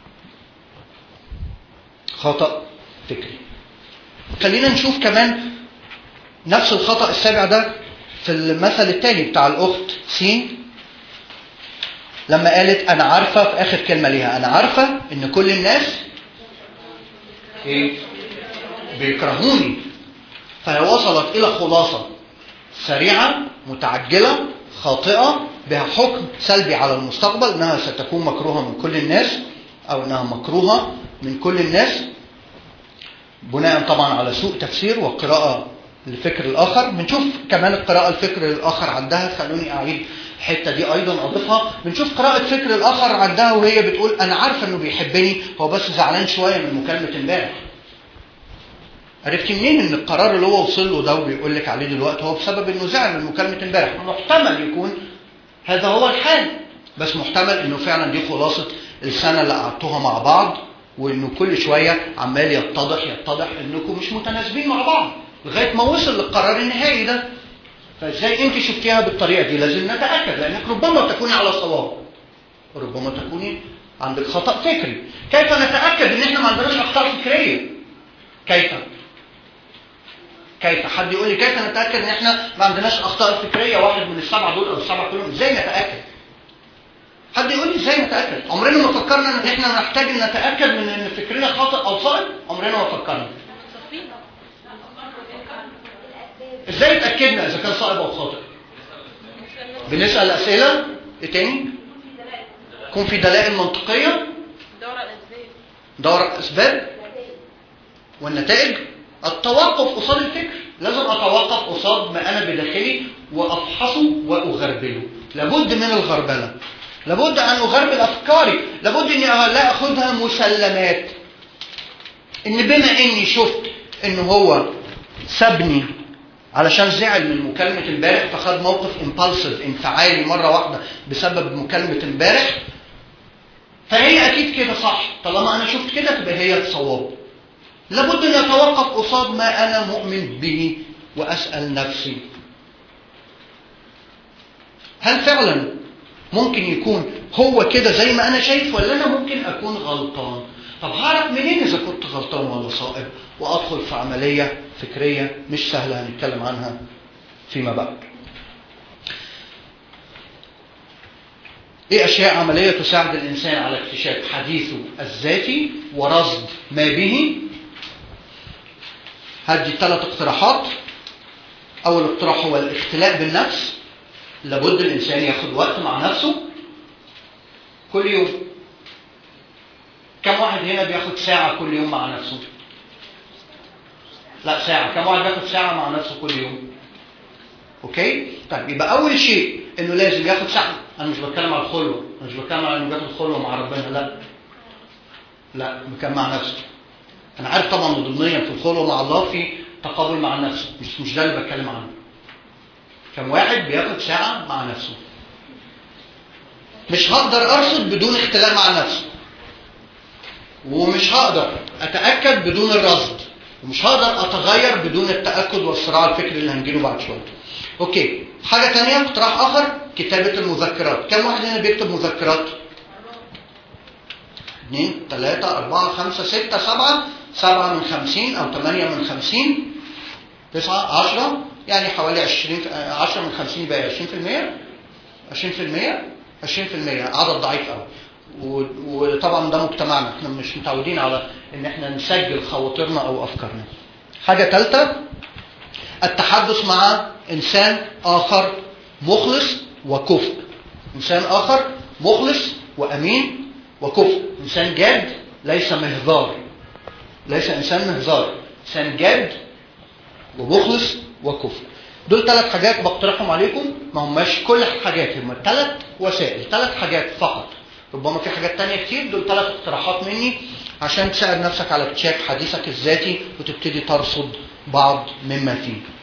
S1: خطأ فكري خلينا نشوف كمان نفس الخطأ السابع ده في المثل التاني بتاع الأخت سين لما قالت أنا عارفة في آخر كلمة ليها أنا عارفة إن كل الناس إيه بيكرهوني فهي وصلت إلى خلاصة سريعة متعجلة خاطئة بها حكم سلبي على المستقبل انها ستكون مكروهة من كل الناس او انها مكروهة من كل الناس بناء طبعا على سوء تفسير وقراءة للفكر الاخر بنشوف كمان القراءة الفكر الاخر عندها خلوني اعيد الحتة دي ايضا اضيفها بنشوف قراءة فكر الاخر عندها وهي بتقول انا عارفة انه بيحبني هو بس زعلان شوية من مكالمة امبارح عرفت منين ان القرار اللي هو وصل له ده وبيقول لك عليه دلوقتي هو بسبب انه زعل من مكالمه امبارح محتمل يكون هذا هو الحال بس محتمل انه فعلا دي خلاصه السنه اللي قعدتوها مع بعض وانه كل شويه عمال يتضح يتضح انكم مش متناسبين مع بعض لغايه ما وصل للقرار النهائي ده فازاي انت شفتيها بالطريقه دي لازم نتاكد لانك ربما تكوني على صواب ربما تكوني عندك خطا فكري كيف نتاكد ان احنا ما عندناش اخطاء فكريه كيف كيف حد يقول لي كيف نتاكد ان احنا ما عندناش اخطاء فكريه واحد من السبعه دول او السبعه كلهم ازاي نتاكد حد يقول لي ازاي نتاكد عمرنا ما فكرنا ان احنا نحتاج ان نتاكد من ان فكرنا خاطئ او صائب عمرنا ما فكرنا ازاي اتاكدنا اذا كان صائب او خاطئ بنسال اسئله ايه تاني يكون في دلائل منطقيه
S3: دورة الأسباب
S1: دور اسباب والنتائج التوقف قصاد الفكر لازم اتوقف قصاد ما انا بداخلي وافحصه واغربله لابد من الغربله لابد ان اغربل افكاري لابد اني لا اخذها مسلمات ان بما اني شفت ان هو سابني علشان زعل من مكالمة امبارح فخد موقف امبالسيف انفعالي مرة واحدة بسبب مكالمة امبارح فهي اكيد كده صح طالما انا شفت كده تبقى هي الصواب لابد ان اتوقف قصاد ما انا مؤمن به واسال نفسي هل فعلا ممكن يكون هو كده زي ما انا شايف ولا انا ممكن اكون غلطان طب هعرف منين اذا كنت غلطان ولا صائب وادخل في عمليه فكريه مش سهله هنتكلم عنها فيما بعد ايه اشياء عمليه تساعد الانسان على اكتشاف حديثه الذاتي ورصد ما به هدي ثلاث اقتراحات اول اقتراح هو الاختلاء بالنفس لابد الانسان ياخد وقت مع نفسه كل يوم كم واحد هنا بياخد ساعة كل يوم مع نفسه لا ساعة كم واحد بياخد ساعة مع نفسه كل يوم اوكي طيب يبقى اول شيء انه لازم ياخد ساعة انا مش بتكلم على الخلوة انا مش بتكلم على انه بياخد خلوة مع ربنا لا لا بتكلم مع نفسه انا عارف طبعا ضمنيا في الخلوة مع الله في تقابل مع النفس مش مش ده اللي بتكلم عنه كم واحد بياخد ساعة مع نفسه مش هقدر ارصد بدون اختلاف مع نفسي ومش هقدر اتاكد بدون الرصد ومش هقدر اتغير بدون التاكد والصراع الفكري اللي هنجيله بعد شويه اوكي حاجه تانية اقتراح اخر كتابه المذكرات كم واحد هنا بيكتب مذكرات اثنين ثلاثة أربعة خمسة ستة سبعة سبعة من خمسين أو ثمانية من خمسين تسعة عشرة يعني حوالي عشرين عشرة من خمسين يبقى عشرين في المية عشرين في المية 20% عدد ضعيف قوي وطبعا ده مجتمعنا احنا مش متعودين على ان احنا نسجل خواطرنا او افكارنا حاجة ثالثة التحدث مع انسان اخر مخلص وكفء انسان اخر مخلص وامين وكفء انسان جاد ليس مهزار ليس انسان مهزار انسان جاد ومخلص وكفء دول ثلاث حاجات بقترحهم عليكم ما هماش كل الحاجات هم ثلاث وسائل ثلاث حاجات فقط ربما في حاجات تانية كتير دول ثلاث اقتراحات مني عشان تساعد نفسك على اكتشاف حديثك الذاتي وتبتدي ترصد بعض مما فيه